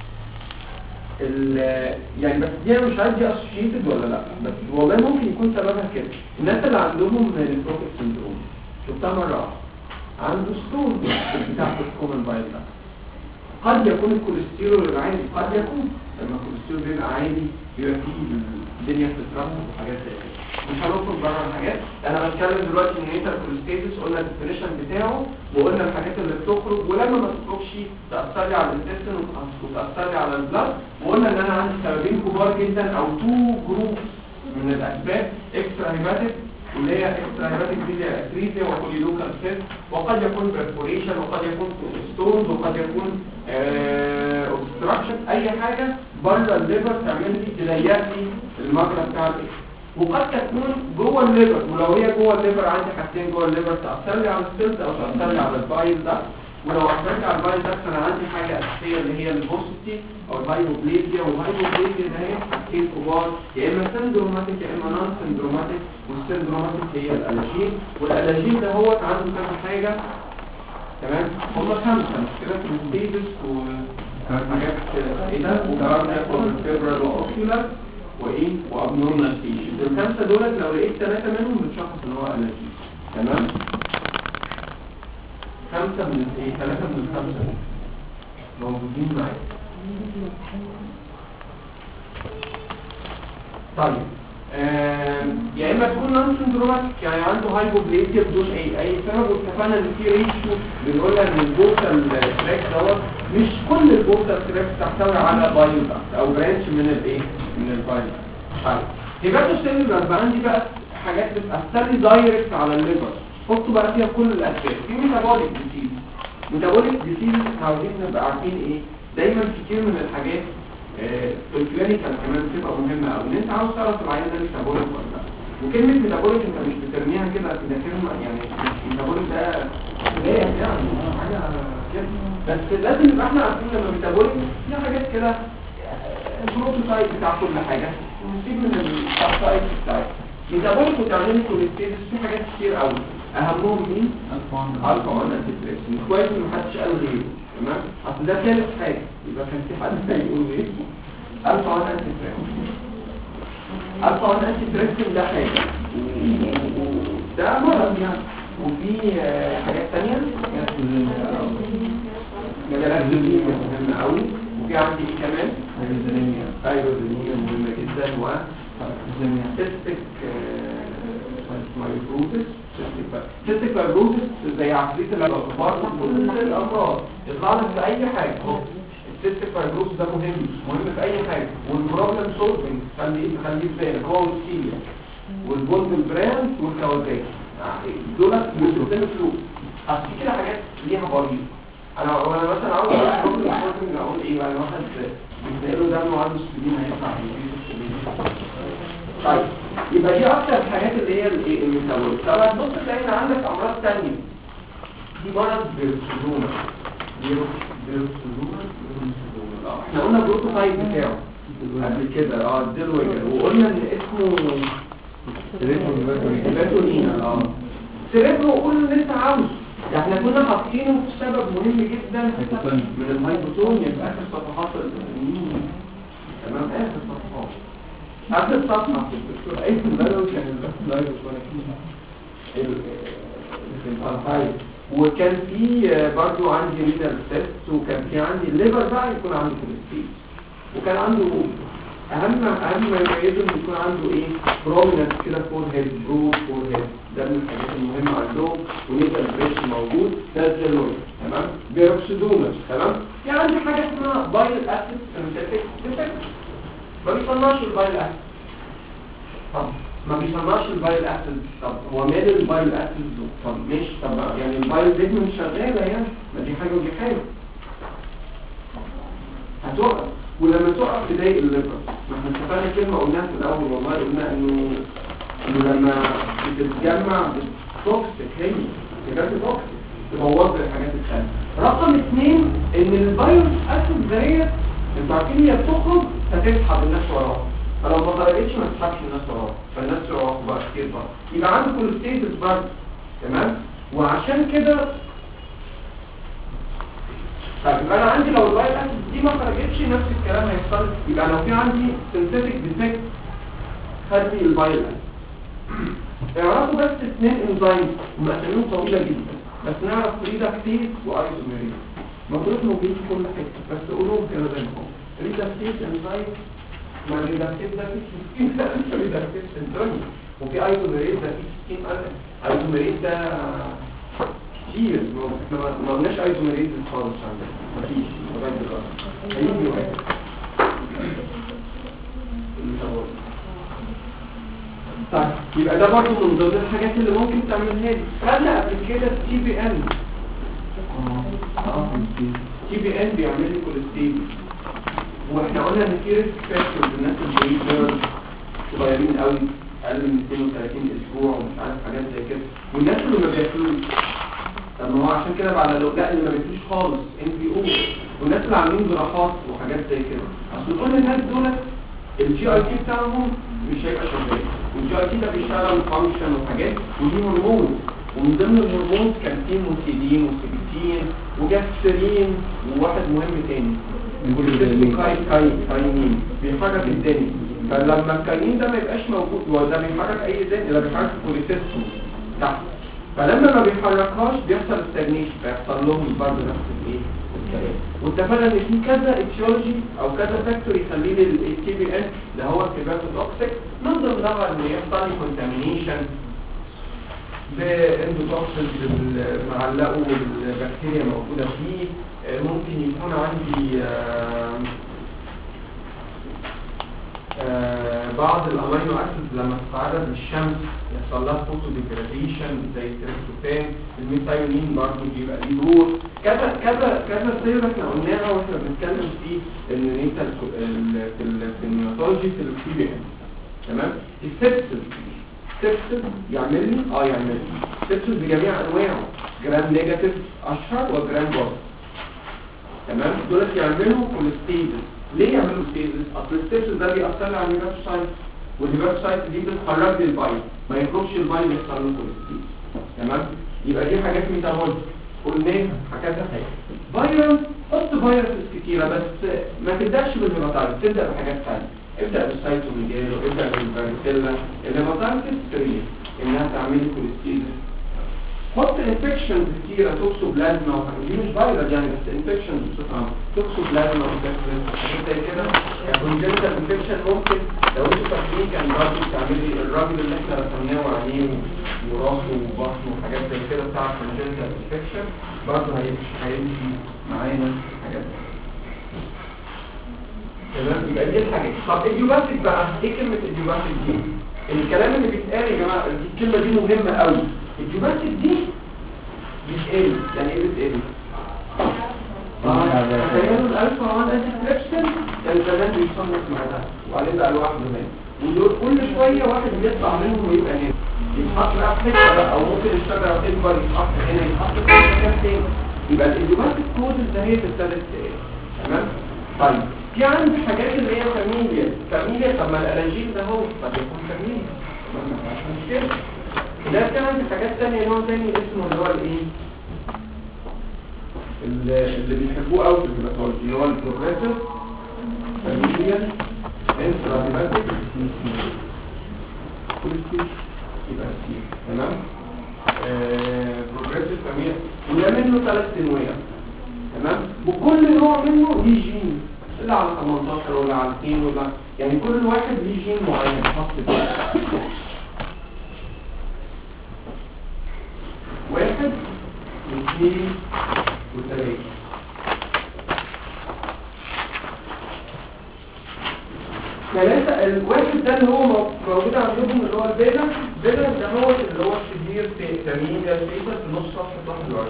ال- يعني بس دي انا مش عارف دي اسوشيتد ولا لا بس والله ممكن يكون سببها كده الناس اللي عندهم البروكت سندروم شفتها مره واحده عنده ستون بتاعت الكومن بايل ده قد يكون الكوليسترول العالي قد يكون لما الكوليسترول بيبقى عالي بيبقى فيه الدنيا بتترسب وحاجات زي كده مش هنخرج بره الحاجات انا بتكلم دلوقتي ان انت الكوليستيزس قلنا الديفينيشن بتاعه وقلنا الحاجات اللي بتخرج ولما ما تخرجش تاثر لي على الانتستين وتاثر لي على البلاد وقلنا ان انا عندي سببين كبار جدا او تو جروب من الاسباب اكسترا هيباتيك اللي هي اكسترا هيباتيك دي اتريزيا وكوليلوكال سيست وقد يكون برفوريشن وقد يكون ستونز وقد يكون اوبستراكشن اي حاجه بره الليفر تعمل لي تضيق لي المجرى بتاع الاكس وقد تكون جوه الليفر ولو هي جوه الليفر عندي حاجتين جوه الليفر تاثر لي على السيلز او تاثر لي على البايل ده ولو اثرت على البايل ده فانا عندي حاجه اساسيه اللي هي البوستي او الهايبوبليزيا والهايبوبليزيا ده هي حاجتين كبار يا اما سندروماتيك يا اما نون سندروماتيك والسندروماتيك هي الالرجين والالرجين ده هو عنده كذا حاجه تمام هم خمسه مش كده ستيجز وحاجات ايه ده وكارنيا وفيبرال واوكيولار وايه وابنورمال ستيشن الخمسه دولت لو لقيت ثلاثه منهم بتشخص ان هو الرجين تمام خمسه من ايه ثلاثه من الخمسه موجودين معايا طيب آم، يا اما تكون نون سندروماتيك يعني عنده هايبوبليزيا بدون اي اي سبب واتفقنا ان في ريشيو بنقول ان البورتال تراك دوت مش كل البورتال تراك تحتوي على بايل او برانش من الايه من البايل طيب هيباتو سيلولار بقى عندي بقى حاجات بتاثر لي دايركت على الليفر حطوا بقى فيها كل الاسباب في ميتابوليك ديزيز ميتابوليك ديزيز عاوزين نبقى عارفين ايه دايما كتير من الحاجات آه، في الكلينيكال كمان بتبقى مهمه قوي ان انت عاوز تعرف العيان ده ميتابوليك ولا لا وكلمه ميتابوليك انت مش بترميها كده كده كلمه يعني ميتابوليك ده بدايه يعني حاجه كده بس لازم نبقى احنا عارفين لما ميتابوليك في حاجات كده البروتوتايب بتاع كل حاجه ونسيب من السبتايب بتاعتها ميتابوليك وتعمل كوليستيرول في حاجات كتير قوي اهمهم مين؟ الفا 1 انتي كويس ان محدش قال غيره تمام اصل ده ثالث حاجه يبقى كان في حد هيقول ايه الفا 1 انتي الفا 1 انتي ده حاجه ده مرض يعني وفي آه، حاجات ثانيه مجالات دي مهمه قوي وفي عندي ايه كمان ايروزينيا مهمه جدا و سيستيك مايكروبس سيستيك فايبروزس زي عفريت الاخبار كل الامراض يطلع لك في اي حاجه اهو السيستيك فايبروزس ده مهم مهم في اي حاجه والبروبلم سولفنج خلي خلي في بالك هو والسيليا والبولد براند والكوازاكي دول والسيستم فلو اصل في كده حاجات ليها بريد انا انا مثلا عاوز اقول بروبلم سولفنج اقول ايه يعني واحد بيساله دم وعنده سليم هيطلع من طيب يبقى دي اكتر الحاجات اللي هي الايه الميتابوليك طب هتبص تلاقي ان عندك امراض ثانيه دي مرض بيرسلوما بيرسلوما اه احنا قلنا البروتوتايب بتاعه قبل كده اه الديلويجر وقلنا ان اسمه سيريتونين اه سيريتو قول اللي انت عاوزه ده احنا كنا حاطينه في سبب مهم جدا من الهايبوتونيا في اخر صفحات ال- تمام اخر صفحات اخر صفحه في الدكتور اي بلد كان اللايف وانا وكان في برضو عندي ريدر تيست وكان في عندي الليفر بقى يكون عنده كوليسترول وكان عنده اهم اهم ما يميزه انه يكون عنده ايه بروميننت كده فور هيد برود فور هيد ده من الحاجات المهمه عندهم ونيجا بريش موجود ده الزيلويد تمام بيروكسيدومس تمام في عندي حاجه اسمها بايل اسيد سنتيتيك ديفكت ما بيصنعش البايل اسيد طب ما بيصنعش البايل اسيد طب هو مال البايل اسيد طب ماشي طب يعني البايل ديجمنت شغاله يعني ما دي حاجه ودي حاجه هتقف ولما تقف تضايق الليفر ما احنا اتفقنا كلمه قلناها في الاول والله قلنا انه انه لما بتتجمع توكسيك هي حاجات توكسيك تبوظ لي الحاجات الثانيه رقم اثنين ان البايل اسيد ديت انتوا عارفين هي بتخرج هتسحب الناس وراها فلو ما خرجتش ما تسحبش الناس وراها فالناس وراها بقى كتير بقى يبقى عنده كوليستيتس برضه تمام وعشان كده طيب يبقى انا عندي لو الوايت اسيد دي ما خرجتش نفس الكلام هيحصل يبقى لو في عندي سنتيتك ديفكت خدي البايل اعرفوا بس اثنين انزيم ومساميهم طويله جدا بس نعرف ريداكتيز وايزوميريز المفروض موجودين في كل حته بس قولوهم كده زي ما هم ريداكتيز انزيم ما الريداكتيز ده فيه 60000 ريداكتيز سنترالي وفي ايزوميريز ده فيه 60000 ايزوميريز ده كتير ما ما قلناش ايزوميريز خالص عندنا مفيش لغايه دلوقتي هيجي واحد اللي هو طيب يبقى ده برضه من ضمن الحاجات اللي ممكن تعملها لي خدنا قبل كده تي بي ان تي بي ان بيعمل لي كوليستيرول واحنا قلنا ان في ريسك فاكتورز الناس اللي بيجرب صغيرين قوي اقل من 32 اسبوع ومش عارف حاجات زي كده والناس اللي ما بياكلوش طب ما هو عشان كده بعد لو لا اللي ما بياكلوش خالص ان بي او والناس اللي عاملين جراحات وحاجات زي كده اصل كل الناس دول الجي اي تي بتاعهم مش هيبقى شغال والجي اي تي ده بيشتغل فانكشن وحاجات ودي هرمون ومن ضمن الهرمون كان في موسيدين وسيبتين وجاسترين وواحد مهم تاني اسمه كاي كاي كاينين بيحرك الدنيا فلما الكاينين ده ما يبقاش موجود هو ده بيحرك اي دنيا ده بيحرك الكوليسيستم تحت فلما ما بيحركهاش بيحصل استجنيشن فيحصل لهم برضه نفس الايه الكلام واتفقنا ان في كذا اتيولوجي او كذا فاكتور يخلي لي التي بي ان اللي هو التيباتوتوكسيك من ضمنها ان يحصل لي كونتامينيشن باندوتوكسيز معلقه بالبكتيريا موجوده فيه آه، ممكن يكون عندي آه، آه، بعض الامينو اسيد لما تتعرض للشمس يحصل لها فوتو ديجراديشن زي التريبتوفان الميثايونين برضه بيبقى ليه دور كذا كذا كذا سير احنا قلناها واحنا بنتكلم في النيتال في ال- في النيوتولوجي في البي بي ان تمام السبسس سبسس يعمل لي اه يعمل لي سبسس بجميع انواعه جرام نيجاتيف اشهر وجرام بوزيتيف تمام دول يعملوا كوليستيزس ليه يعملوا ستيزس اصل الستيزس ده بيأثر لي على الهيباتوسايت والهيباتوسايت دي بتخرج لي البايل ما يخرجش البايل يحصل له كوليستيزس تمام يبقى دي حاجات ميتابوليك قلناها كذا حاجه فيروس حط فيروسز كتيره بس ما تبداش بالهيباتايتس تبدا بحاجات ثانيه ابدا بالسايتوميجالو ابدا بالفاريسيلا الهيباتايتس فري انها تعمل لي كوليستيزس حط انفكشنز كتيرة توكسوبلازما وحاجات دي مش فايرال يعني بس انفكشنز بصفة عامة توكسوبلازما وحاجات زي كده كونجنتال انفكشن ممكن لو انتوا فاكرين كان برضه بتعملي الراجل اللي احنا رسمناه عليه وراسه وبطنه وحاجات زي كده بتاع كونجنتال انفكشن برضه هيمشي هيمشي معانا حاجات زي كده. تمام يبقى دي الحاجات طب اليوباتيك بقى ايه كلمة اليوباتيك دي؟ الكلام اللي بيتقال يا جماعة دي الكلمة دي مهمة قوي اليوباتيك دي بتقل يعني ايه بتقل؟ تخيلوا الألف وعمل انتكريبشن كان زمان بيصنف مع ده وبعدين بقى لوحده هنا ودول كل شوية واحد بيطلع منهم ويبقى هنا يتحط بقى في حتة بقى او ممكن الشجرة تكبر يتحط هنا يتحط في مكان تاني يبقى الإيديوباتيك كودز ده هي ابتدت تقل تمام؟ طيب في عندي حاجات اللي هي فاميليا فاميليا طب ما الألاجين ده هو طب يكون فاميليا ما ما فيهاش مشكلة ده كان عندي حاجات تانية نوع تاني اسمه اللي هو الايه اللي اللي بيحبوه قوي في الهيماتولوجي اللي هو البروجريسيف فاميليال انتراديماتيك يبقى سي تمام بروجريسيف فاميليال وده منه ثلاث انواع تمام وكل نوع منه ليه جين اللي على 18 ولا على 2 ولا يعني كل واحد ليه جين معين خاص بيه واحد واثنين وثلاثة ثلاثة الواحد ده اللي هو مو- موجود عندكم اللي هو البيلا البيلا ده هو اللي هو الشدير في تمييز فيتا في نص صفحة 21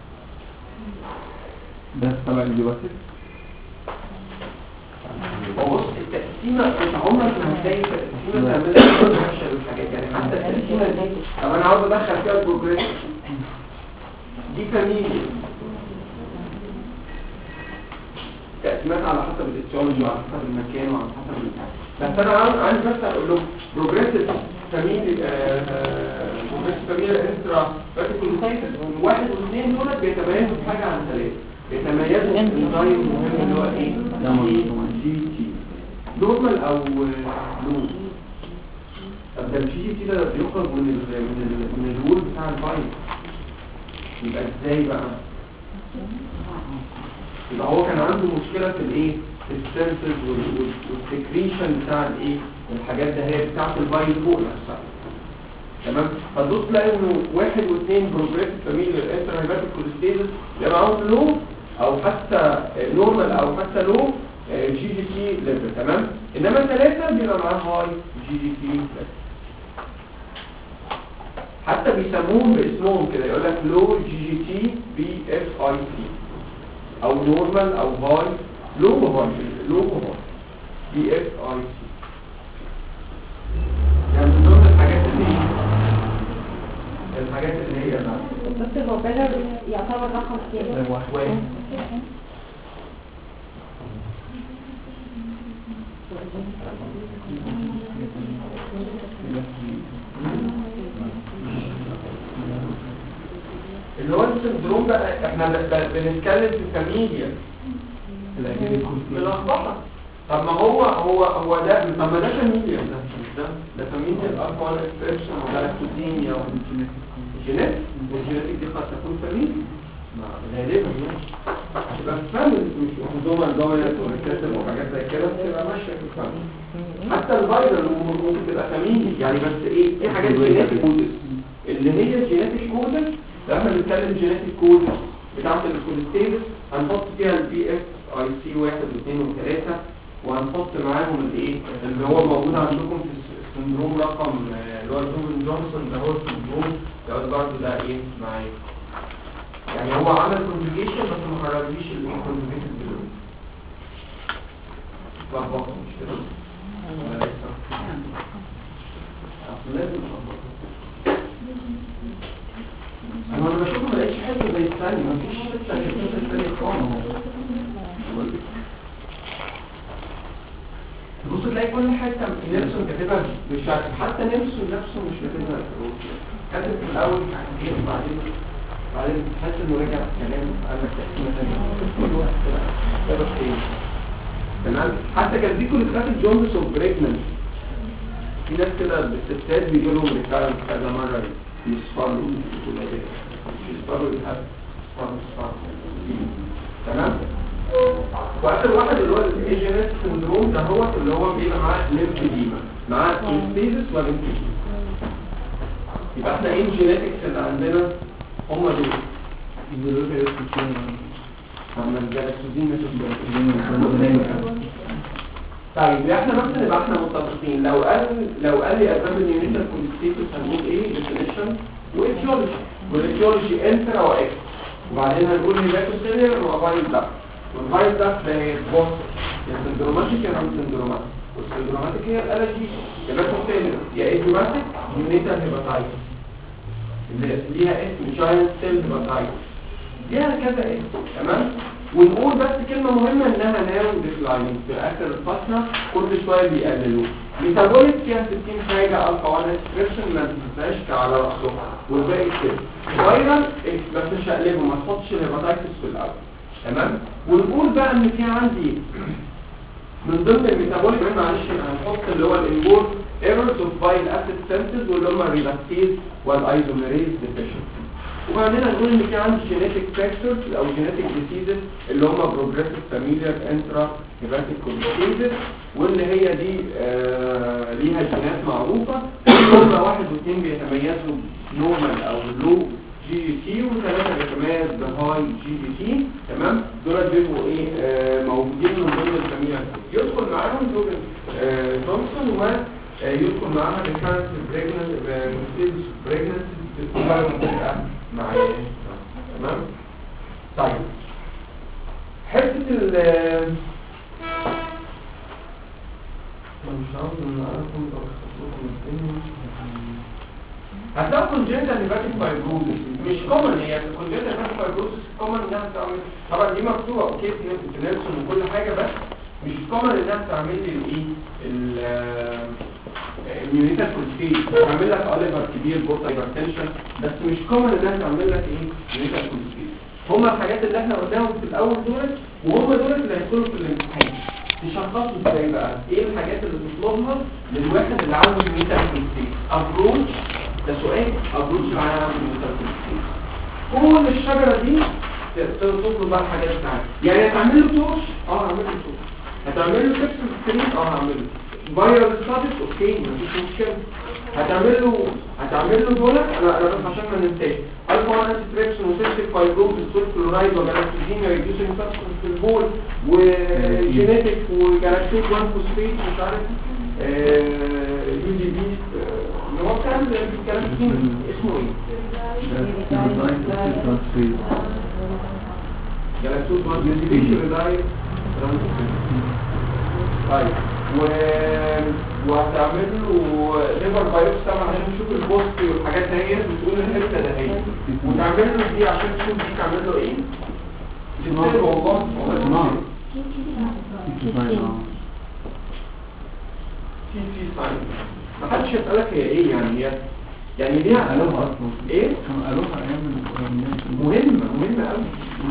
ده تبع اليوباتيك هو بص التقسيمة انت عمرك ما هتلاقي تقسيمة تعملها كل وحشة للحاجات يعني حتى التقسيمة دي طب انا عاوز ادخل فيها البروجريس دي فاميليا تقسيمات على حسب الايتيولوجي وعلى حسب المكان وعلى حسب البتاع بس انا عاوز عايز بس اقول لهم بروجريسيف فاميلي بروجريسيف فاميلي انترا فاتيكولوسايتس واحد واثنين دول بيتميزوا في حاجه عن ثلاثه بيتميزوا في انزيم مهم اللي هو ايه؟ جي تي نورمال او لو طب ده الجي تي ده بيخرج من ال من ال من الوول بتاع الفايل يبقى ازاي بقى؟ يبقى هو كان عنده مشكلة في الايه في السنسز والسكريشن بتاع الايه الحاجات ده هي بتاعت الفايل فوق نفسها تمام فتبص تلاقي انه واحد واثنين بروجريسيف فاميليال انتر هيباتيك كوليستيزس يبقى معاهم لو او حتى نورمال او حتى لو جي دي تي ليفل تمام انما ثلاثة بيبقى معاه هاي جي دي تي ليفل حتى بيسموهم باسمهم كده يقول لك لو جي جي تي بي اف اي سي او نورمال او هاي لو هاي لو هاي بي اف اي سي يعني من ضمن الحاجات اللي هي الحاجات اللي هي بقى بس هو بلر يعتبر رقم كام واحد اللي هو السندروم بقى احنا ب- ب- بنتكلم في فاميليا ملخبطه طب ما هو هو هو ده طب ما ده فاميليا ده مش ده ده فاميليا الالفا اكسبريشن وجلاكتوزيميا والجينات والجيناتيك دي قد تكون فاميليا غالبا يعني تبقى فاميلي مش منظومه دومينانت وريكاسل وحاجات زي كده تبقى ماشيه في الفاميلي حتى الفيرال ممكن تبقى فاميلي يعني بس ايه في حاجات جيناتيك كودز اللي هي جيناتيك كودز لما بنتكلم جيناتيك كود بتاعت الكوليستيرس هنحط فيها البي اف اي سي واحد واثنين وثلاثة وهنحط معاهم الايه اللي هو موجود عندكم في السندروم رقم آه، اللي هو جون جونسون ده هو السندروم ده برضه ده ايه معايا يعني هو عمل كونجوجيشن بس ما خرجليش الايه كونجوجيشن دلوقتي اتلخبطوا مش كده ولا لسه؟ أصل لازم اتلخبطوا انا لما بشوفه ما لقيتش حته زي الثاني ما فيش حته شكلها زي الثاني خالص تبص تلاقي كل حته نيلسون كاتبها بالشكل حتى نيلسون نفسه مش كاتبها كاتب في الاول حاجات بعدين بعدين تحس انه رجع كلام قال لك تقسيمه ثانيه كل واحد كده كتب ايه تمام حتى كان في كل كتاب جونز اوف بريكننت في ناس كده بالستات بيجي لهم ريكارنت كذا مره يصفروا الولادات يصفروا الهب يصفروا يصفروا تمام واخر واحد اللي هو الايجنس سندروم ده هو اللي هو بيبقى معاه ليمفيديما معاه انستيزس وليمفيديما يبقى احنا ايه الجينيتكس اللي عندنا هم دول اما الجلاكتوزين مش طيب احنا مثلا يبقى احنا متفقين لو قال لو قال لي اسباب النيونيتال كوليستيتس هنقول ايه ديفينيشن وايتيولوجي والايتيولوجي انترا واكس وبعدين هنقول هيباتوسيلير وفايل داكت والفايل داكت ده هي بوست يا سندروماتيك يا نون سندروماتيك والسندروماتيك هي الالرجي هيباتوسيلير يا ايديوماتيك نيونيتال هيباتايتس اللي ليها اسم جاينت سيل هيباتايتس ليها كذا اسم تمام ونقول بس كلمة مهمة انها ناو ديكلايننج في اخر الفترة كل شوية بيقللوه ميتابوليك فيها 60 حاجة الفا 1 اكسبريشن ما تنساش على رأسه والباقي كده فايرال بس مش هقلبه ما تحطش الهيباتايتس في الاول تمام ونقول بقى ان في عندي من ضمن الميتابوليك معلش هنحط اللي هو الانبور ايرورز اوف بايل اسيد سنسز واللي هم الريلاكتيز والايزوميريز ديفيشنسي وبعدين هنقول ان في عندي جينيتك فاكتورز او جينيتك ديسيزز اللي هم بروجريسيف فاميليار انترا هيباتيك كوليستيزز واللي هي دي آه ليها جينات معروفه هم واحد واثنين بيتميزوا نورمال او لو جي جي تي وثلاثه بيتميز بهاي جي جي تي تمام دول بيبقوا ايه آه موجودين من ضمن الفاميليا يدخل معاهم دول آه تومسون و آه، يدخل معاها ريكارنس بريجننت مستيز بريجننت تبقى معايا تمام طيب حته ال مش عاوز ان اعرفكم او تخصصكم الدنيا هتلاقوا كونجنتال هيباتيك فايبروزس مش كومن هي الكونجنتال هيباتيك فايبروزس كومن انها بتعمل طبعا دي مكتوبه اوكي في نيلسون وكل حاجه بس مش كومن انها بتعمل لي الايه النيونيتال كولستيج بتعمل لك اوليفر كبير بورتا هايبرتنشن بس مش كومن انها تعمل لك ايه نيونيتال كولستيج هما الحاجات اللي احنا قلناهم في الاول دول وهم دول اللي هيدخلوا في الامتحان تشخصوا ازاي بقى ايه الحاجات اللي تطلبها للواحد اللي عنده نيونيتال كولستيج ابروتش ده سؤال ابروتش اللي عنده نيونيتال كولستيج كل الشجره دي تطلب بقى الحاجات بتاعتها يعني هتعمل له توش اه هعمل له توش هتعمل له سكس سكرين اه هعمل له فايرال ستاتس اوكي مفيش مشكله هتعمل له هتعمل له دولت انا انا بس عشان ما ننساش الفا 1 انتريكشن وسيستيك فايبروز السول كلورايد وجلاكتوزيميا ريديوسينج سبستنس في البول وجينيتك وجلاكتيك 1 فوسفيت مش عارف يو دي بي اللي هو بتاع الكلام الكيمي اسمه ايه؟ جلاكتوز 1 يو دي بي ريدايت طيب و وهتعمل له ليفر بايوبسي طبعا عشان تشوف البوست والحاجات دي بتقول الحته ده هي وتعمل له دي عشان تشوف دي تعمل له ايه؟ تستاهل والله والله في في ساين ما حدش يسألك هي ايه يعني هي يعني ليها قالوها اصلا ايه كانوا قالوها ايام الاولانيات مهمة مهمة قوي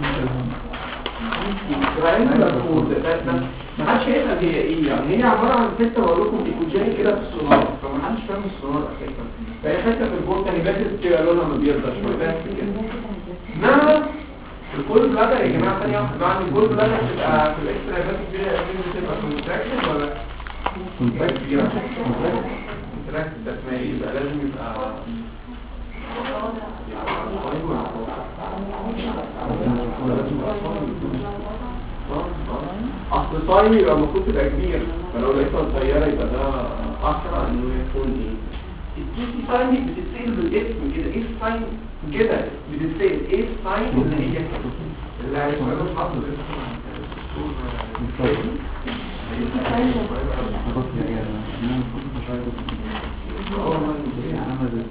تراينجلر كود ما حدش يسأل هي ايه يعني هي عبارة عن حتة بقول لكم ايكوجيني كده في السونار فما حدش فاهم السونار اساسا فهي حتة في البورت يعني بس كده لونها ما بيرضى شوية بس كده مع الكول بلادر يا جماعة ثانية واحدة مع ان الكول بلادر تبقى في الاكسترا بس كبيرة بتبقى كونتراكشن ولا كونتراكت كبيرة كونتراكت ده اسمها ايه يبقى لازم يبقى اصل صايم يبقى المفروض تبقى كبير فلو لقيتها صغيره يبقى ده اسرع انه يكون ايه التي ساين بتتسال بالاسم كده ايه الساين كده بتتسال ايه الساين اللي هي كده اللي هيسمعوه حاطط خلاص يا جماعه انا المفروض مش عارف عملت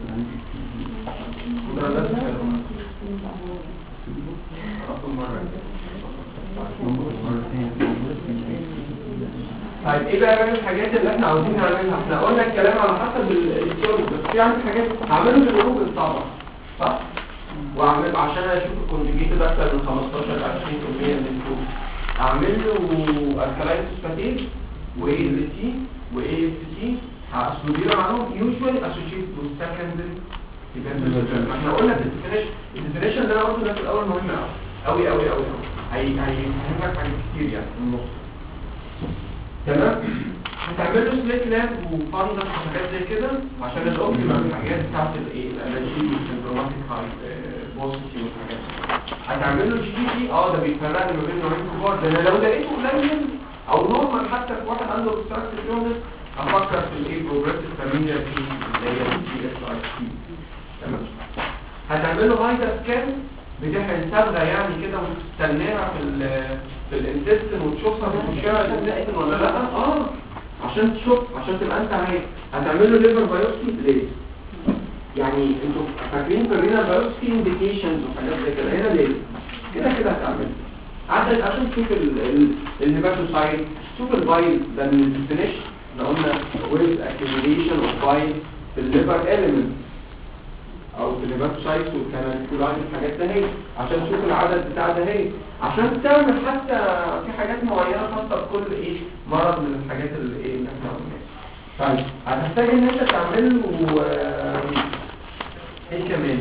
طيب ايه بقى بقى الحاجات اللي احنا عاوزين نعملها احنا قلنا الكلام على حسب الثيوري بس في عندي حاجات هعمله في الجروب الصعبه صح واعمل عشان اشوف الكونجيجيت ده اكتر من 15 ل 20% من الفوق اعمل له الكلاين فاتيج واي ال تي واي اف تي هاسودير عنهم يوجوالي اسوشيت تو سكندري ما احنا قلنا في الديفينيشن الديفينيشن اللي انا قلته ده في الاول مهم قوي قوي قوي قوي هي هيفهمك حاجات كتير يعني في النص تمام هتعمل له سليك لاب وفاندا وحاجات زي كده عشان الاوبتيمال الحاجات بتاعت الايه الالرجي والسيمبتوماتيك بوزيتيف والحاجات دي. هتعمل له جي تي اه ده بيفرق لي ما بين نوعين كبار ده انا لو لقيته قليل او نورمال حتى في واحد عنده obstructive illness افكر في الايه بروجريسيف فاميليا دي اللي هي الجي اس اي سي تمام هتعمل له هايدا سكان بتحقن صبغه يعني كده وتستناها في ال في الانتستين وتشوفها بتخشها الانتستين ولا لا اه عشان تشوف عشان تبقى انت عارف هتعمل له ليفر بايوبسي ليه يعني انتوا فاكرين في الرينا بايوبسي انديكيشنز وحاجات زي كده هنا ليه كده كده هتعمل عشان عشان تشوف الهيباتوسايت تشوف البايل ده من الديفينيشن احنا قلنا with accumulation of bile في الليفر element او في الهيباتوسايت والكاناليكولاي الحاجات ده هي عشان تشوف العدد بتاع ده هي عشان تعمل حتى في حاجات معينه خاصه بكل ايه مرض من الحاجات اللي ايه اللي احنا قلناها طيب هتحتاج ان انت تعمل له آه، ايه كمان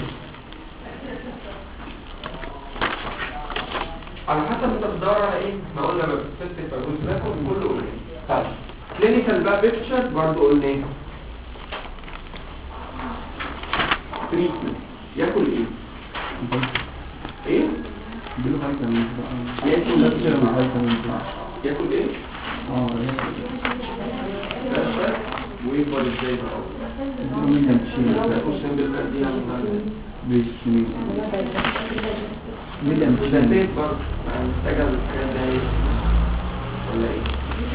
على حسب انت بتدور على ايه احنا قلنا ما بتستك فجوز لكم كله قلنا طيب كلينيكال بقى بيكتشر برضه قلنا ايه تريتمنت ياكل ايه ايه اديله فيتامين بقى ياكل لا تشرب فيتامين بقى ياكل ايه اه ياكل. بس ويكبر ازاي بقى اديله ميديم تشيل ياكل سمبل دي يعني بيشمي ميديم ده تشيل زيت برضه يعني محتاجه الحاجات دي ولا ايه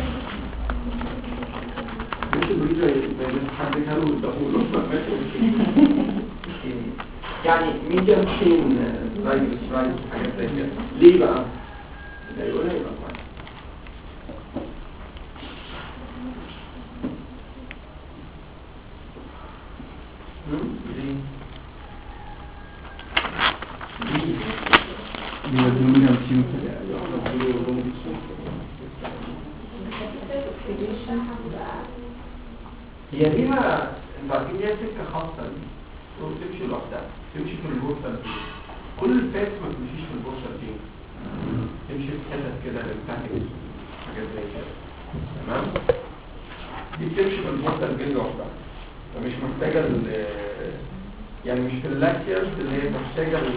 مش بريدة زي حد كانوا يدخلوا يعني ميديم تشين رايس رايس حاجات زي كده ليه بقى؟ ده يقولها يبقى كويس هم؟ ليه؟ ليه؟ بيوديله ميديم تشيل هي ليها انتوا عارفين ليها سكه خاصه دي تمشي لوحدها تمشي في البورصه دي كل الفاس ما تمشيش في البورصه دي تمشي في حتت كده بتاعت حاجات زي كده تمام دي بتمشي في البورصه دي لوحدها فمش محتاجه ال يعني مش في اللاكتيرز اللي هي محتاجه ال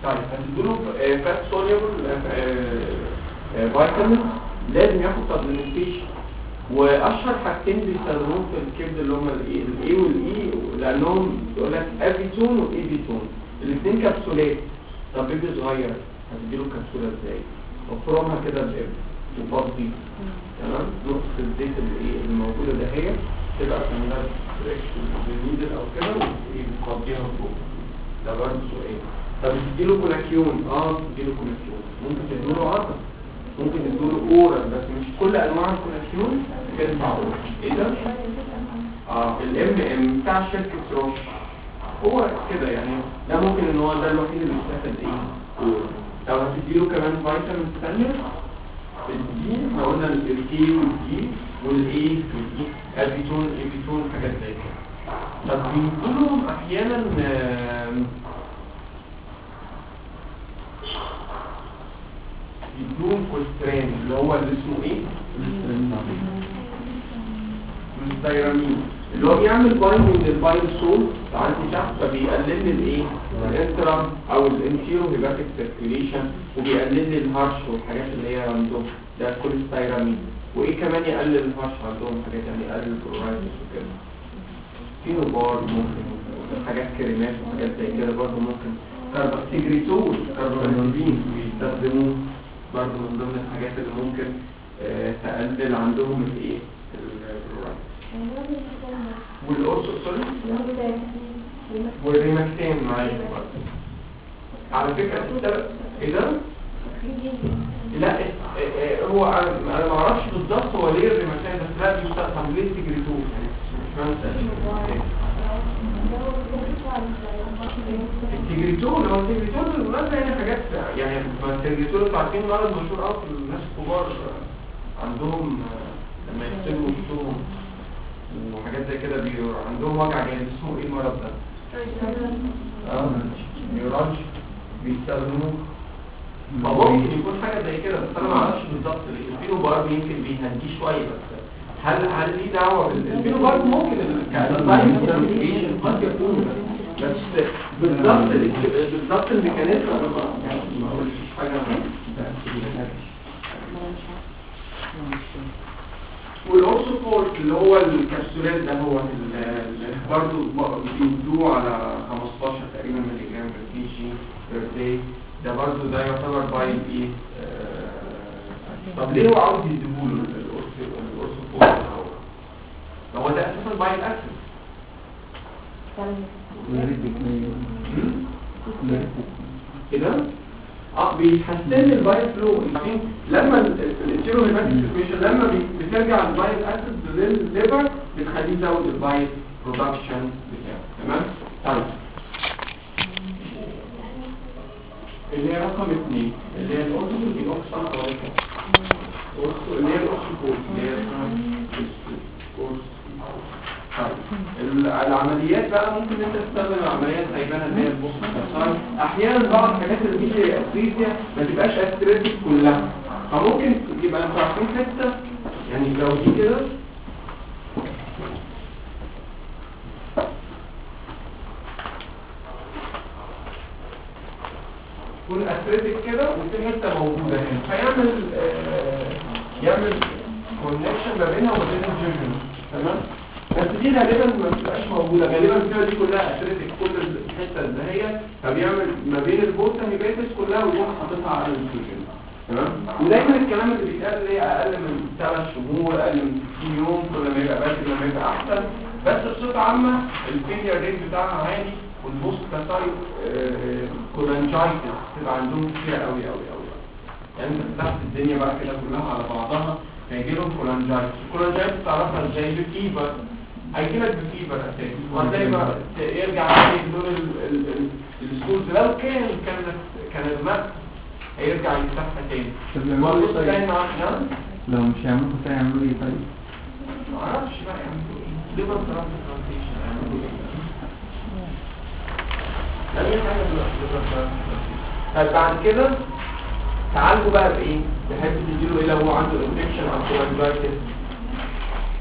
طيب هتديله فات سوليبل فيتامين لازم ياخد سبلمنتيشن واشهر حاجتين بيستخدموهم في الكبد اللي هم الاي الاي والاي لانهم يقول لك افيتون وايفيتون الاثنين كبسولات طب بيبي صغير هتديله كبسوله ازاي؟ وفرمها كده بإبر وفضي تمام نقطة الزيت اللي اللي موجودة ده هي تبقى تعملها فريش بالنيدل او كده وتفضيها فوق ده برضه سؤال طب تديله كولاكيون اه تديله كولاكيون ممكن تديله عضل ممكن تديله اورال بس مش كل انواع الكولاكيون تنفع اورال ايه ده؟ اه الام ام بتاع شركة روش هو كده يعني ده ممكن ان هو ده الوحيد اللي بيستخدم ايه اورال لو هتديله كمان فيتامين ثانيه الدي احنا قلنا الكي والدي والاي والدي ابيتون ابيتون حاجات زي كده طب بيدولهم احيانا آم، بيدوهم كولسترين اللي هو اللي اسمه ايه؟ الثيرامين اللي هو بيعمل بايندنج للبايل سول عندي تحت فبيقلل لي الايه الانترا او الانتيرو هيباتيك سيركيوليشن وبيقلل لي الهرش والحاجات اللي هي عندهم ده كوليستيرامين وايه كمان يقلل الهرش عندهم حاجات يعني يقلل البرورايتس وكده في نوبار ممكن حاجات كريمات وحاجات زي كده برضه ممكن كاربوكسيجريتول كاربوكسيجرين بيستخدموه برضه من ضمن الحاجات اللي ممكن آه، تقلل عندهم الايه البرورايتس والاورسو سوري والريماكتين معايا برضه. على فكرة السبب ايه ده؟ لا إيه- إيه- هو انا أنا ما اعرفش بالظبط هو ليه الريماكتين بس لا بيستخدم ليه سيجريتول يعني مش معنى التجريتول هو التجريتول بالمناسبة يعني حاجات يعني التجريتول انتوا عارفين مرض مشهور قوي في الناس الكبار عندهم آه، لما يغسلوا وشهم وحاجات زي كده بيبقى عندهم وجع جامد اسمه ايه المرض ده؟ اه نيورالج بيستخدموه فممكن يكون حاجه زي كده بس انا ما اعرفش بالظبط ليه الفينو بارب يمكن بيهديه شويه بس هل هل ليه دعوه بال- الفينو بارب ممكن كالانزايم قد يكون بس بس بالظبط ال- بالظبط الميكانيزم انا ما يعني ما اقولش حاجه والاورسوفورت اللي هو الكبسولات ده هو ال- ال- برضه بيدوه على 15 تقريبا ملي جرام بر كي جي بير داي ده برضه ده يعتبر باي ايه آه، طب ليه هو عاوز يديهوله الأورس- الاورسوفورت ده هو؟ ده هو ده اساسا باي اسيد كده اه بيحسن البايل فلو عارفين لما الانتيرو هيباتيك سيركيشن لما بي- بترجع البايل اسيد للليفر بتخليه يزود البايل برودكشن بتاعه تمام طيب اللي هي رقم اثنين اللي هي الاوكسيد دي اوكسيد اوريكا اللي هي الاوكسيد اللي هي اسمها أوكسيد. طيب ال- العمليات بقى ممكن انت تستخدم العمليات زيبانة اللي هي البوست كسار احيانا بعض الحاجات اللي بيجي استريزيا ما تبقاش استريتك كلها فممكن يبقى انتوا عارفين حته يعني لو دي كده تكون استريتك كده وفي حته موجوده هنا فيعمل آه يعمل كونكشن ما بينها وما بين الجيرجن تمام بس دي غالبا ما بتبقاش موجوده غالبا بتبقى دي كلها اتريتك كل الحته اللي هي فبيعمل ما بين البوتا هيباتس كلها ويقوم حاططها على السجن تمام ودايما الكلام اللي بيتقال اللي هي اقل من ثلاث شهور اقل من 60 يوم كل ما يبقى بدري لما يبقى احسن بس بصفه عامه الفيلير ريت بتاعها عالي والبوست كاسايت كولانجايتس تبقى عندهم كتير قوي قوي قوي يعني انت فتحت الدنيا بقى كده كلها على بعضها هيجي لهم كولانجايتس الكولانجايتس تعرفها ازاي بفيبر هيجي لك بفيبر اساسي وهتلاقي بقى يرجع تاني دور السكولز لو كان كانت كان الماء هيرجع يفتحها تاني طب يعملوا ايه بص طيب؟ تاني معاك نعم لو مش هيعملوا كده يعملوا ايه طيب؟ معرفش بقى يعملوا ايه ليفر ترانسبلانتيشن يعملوا ايه اي حاجه دلوقتي ليفر ترانسبلانتيشن طيب بعد كده تعالجوا بقى بايه تحب تديله ايه لو هو عنده انفكشن او كولانجايتس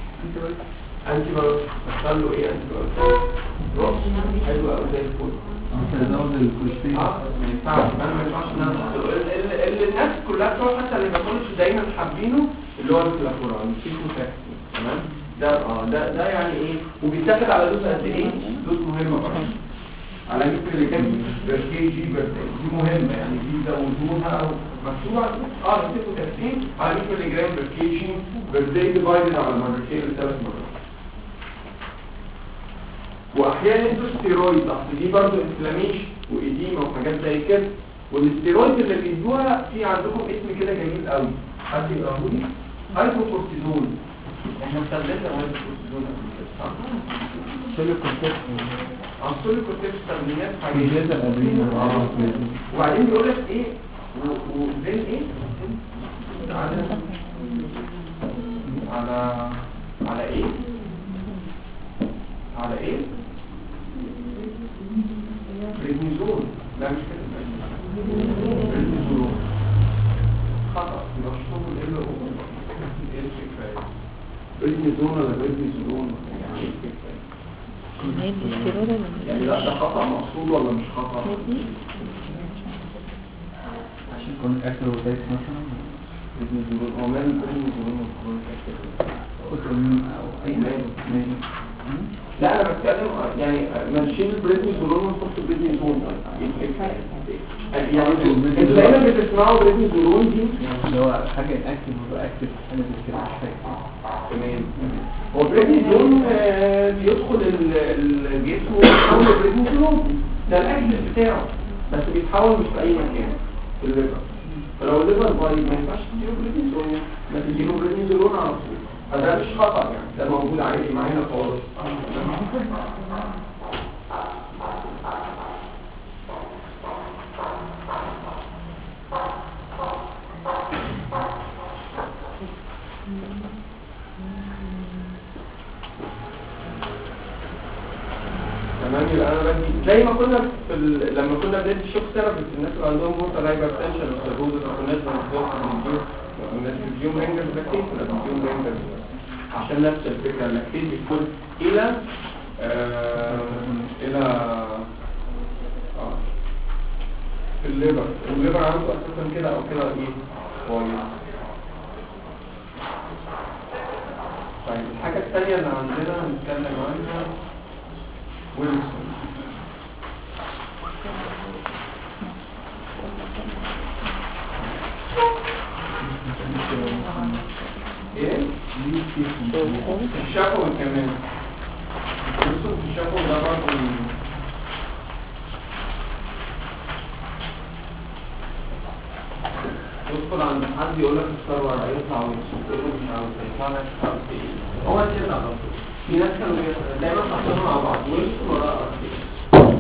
انتي بايوتيك تختار له ايه انتي بايوتيك روح حلو قوي زي الفل تزود الكوليسترول اه ما ينفعش انا ما ينفعش ان انا أحط- ال- ال- اللي الناس كلها بتوع حتى اللي ما كانوش دايما حابينه اللي هو الفلافوران السيكوفاكسين تمام ده اه ده ده يعني ايه وبيتاخد على دوز قد ايه دوز مهمه برضه على متر اللي كان بير كي جي بير داي. دي مهمه يعني دي زودوها مكتوبه اه السيكوفاكسين على 100 مللي جرام بير كي جي بير داي ديفايدد على مرتين لثلاث مرات واحيانا يدوا ستيرويد اصل دي برضه انفلاميشن واديمه وحاجات زي كده والاستيرويد اللي بيدوها في عندكم اسم كده جميل قوي حد يقراه لي هايبوكورتيزون احنا استخدمنا هايبوكورتيزون قبل كده صح؟ شيلو كونتاكت عنصري كنت استخدمناه في حاجات كونجيزا الأدرينال اه وبعدين بيقول لك ايه و- وزين ايه على على على ايه على ايه بريدنيزون لا مش كده بريدنيزون خطأ مشطوب ال او ايه الفكرة بريدنيزون ولا بريدنيزون يعني ايه الفكرة هي الاستيراد ولا يعني لا ده خطأ مقصود ولا مش خطأ عشان يكون الأكل وتايس مثلا بريدنيزون هو مال بريدنيزون والكلام ده. أوتوميون أو أي حاجة لا انا بتكلم يعني ما نشيل البريدنيزون ونحط البريدنيزون ايه الفكرة؟ يعني انتوا دايما بتسمعوا بريدنيزون دي اللي هو حاجة الأكل بيبقى أكتف حاجة زي كده مش فاكر تمام هو البريدنيزون آه، بيدخل ال- الجسم ويتحول لبريدنيزون ده الاكل بتاعه بس بيتحول مش في اي مكان في الليفر فلو الليفر بايظ ما ينفعش تديله بريدنيزون ما تديله بريدنيزون على طول فده مش خطر يعني ده موجود عادي معانا خالص تمام يبقى انا بدي زي ما كنا في ال... لما كنا بندي شوك ثيرابي الناس اللي عندهم بورتال هايبرتنشن وسيروز او الناس اللي عندهم الناس بيديهم رينجرز لاكتيز ولا بيديهم رينجرز عشان نفس الفكره اللاكتيز بيكون الى آه... الى آه... في الليفر والليفر عنده اساسا كده او كده ايه كويس طيب الحاجه الثانيه اللي عندنا هنتكلم عنها ويلسون ايه الشفوي كمان ويلسون في الشفوي ده برضه يدخل عند حد يقول لك الثروه هيطلع ويلسون تقول له مش عاوز هيطلع لك مش عاوز ايه هو كده على طول في ناس كانوا بي- دايما حاطينهم مع بعض ويلسون ولا أرتيكس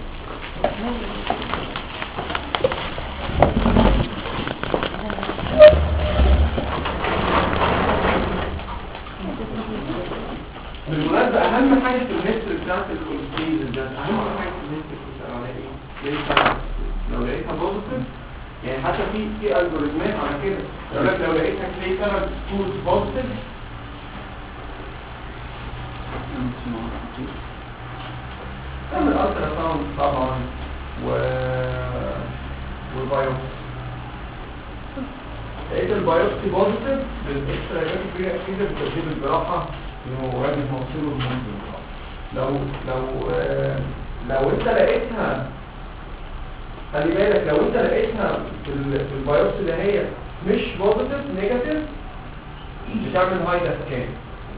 بالمناسبة أهم حاجة في الهيستوري بتاعت الكوليسترول ده أهم حاجة في الهيستوري بتاعت على إيه؟ لقيتها لو لقيتها بوزيتيف يعني حتى في في الجوريزمات على كده يقول لك لو لقيتها كلي ثلاث سكورز بوزيتيف تعمل الترا ساوند طبعا و والبايوبسي لقيت البايوبسي بوزيتيف بالاكسترا فيها كده بتدي الجراحه انه راجل موصله المنزل لو لو آه، لو انت لقيتها خلي بالك لو انت لقيتها في ال- في البايوبسي اللي هي مش بوزيتيف نيجاتيف بتعمل هايدا سكان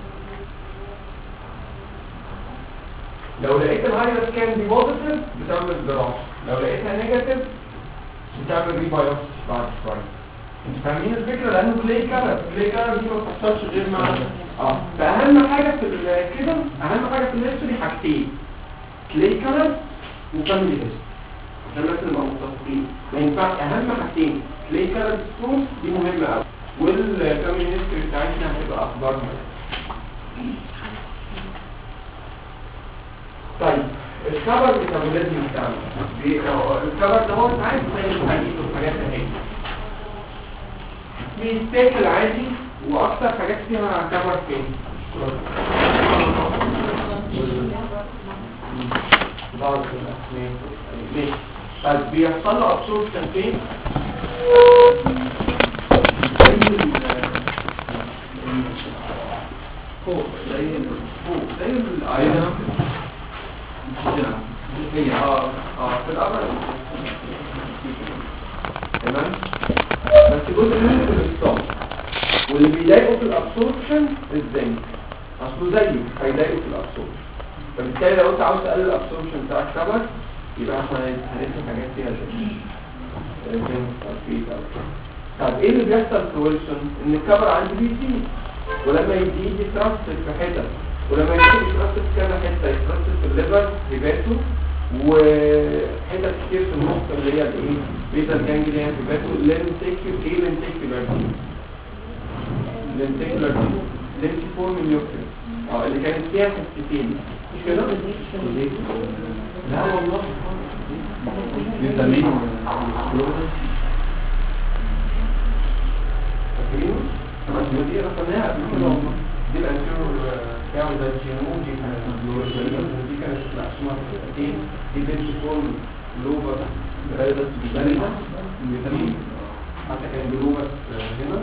لو لقيت الهايدا سكان دي بوزيتيف بتعمل جراحه لو لقيتها نيجاتيف بتعمل ريبايوبسي بعد شويه انتوا فاهمين الفكره لانه كلي كلر كلي كلر دي ما بتحصلش غير مع اه فاهم حاجه في ال- كده اهم حاجه في الهيستوري حاجتين كلي كلر وفاميلي هيستوري عشان الناس اللي متفقين ما ينفعش اهم حاجتين كلي كلر ستون دي مهمه قوي والفاميلي هيستوري بتاعتنا هتبقى اخبارنا طيب الكبر ميتابوليزم بتاعنا بي- هو الكبر ده هو انت عارف زي الحديد والحاجات اهي في ستيك العادي واكتر حاجات فيها كبر فين بعض الاسماء ماشي طيب بيحصل له ابسوربشن فين؟ فوق زي ال- فوق زي الايضا هي اه اه في الامر تمام بس جزء منه في الاسطام واللي بيضايقه في الابسوربشن الزنك اصله زيه هيضايقه في الابسوربشن فبالتالي لو انت عاوز تقلل الابسوربشن بتاع الكبر يبقى احنا هنرسم حاجات فيها زي زنك تلفيت او كده. طب ايه اللي بيحصل في ويلسون ان الكبر عندي بيزيد ولما يزيد يترسب في حتت ولما يزيد يترسب في كذا حته يترسب في الليفر هيباته وحتت كتير في المخ اللي هي الايه بيتا الجانجليا هيباته لنتيكيو ايه لنتيكيولار دي لنتيكيولار دي لنتيفور مليوكر اه اللي كانت فيها حتتين مش كده؟ لا والله فيتامين فاكرين؟ طبعا دي رقمناها قبل كده والله دي الانتيرور بتاعه ده الجينوم دي كانت دي كانت مقسومه حتتين دي بنتيفور لوبر رايدس بيتامين بيتامين حتى كان جلوبس هنا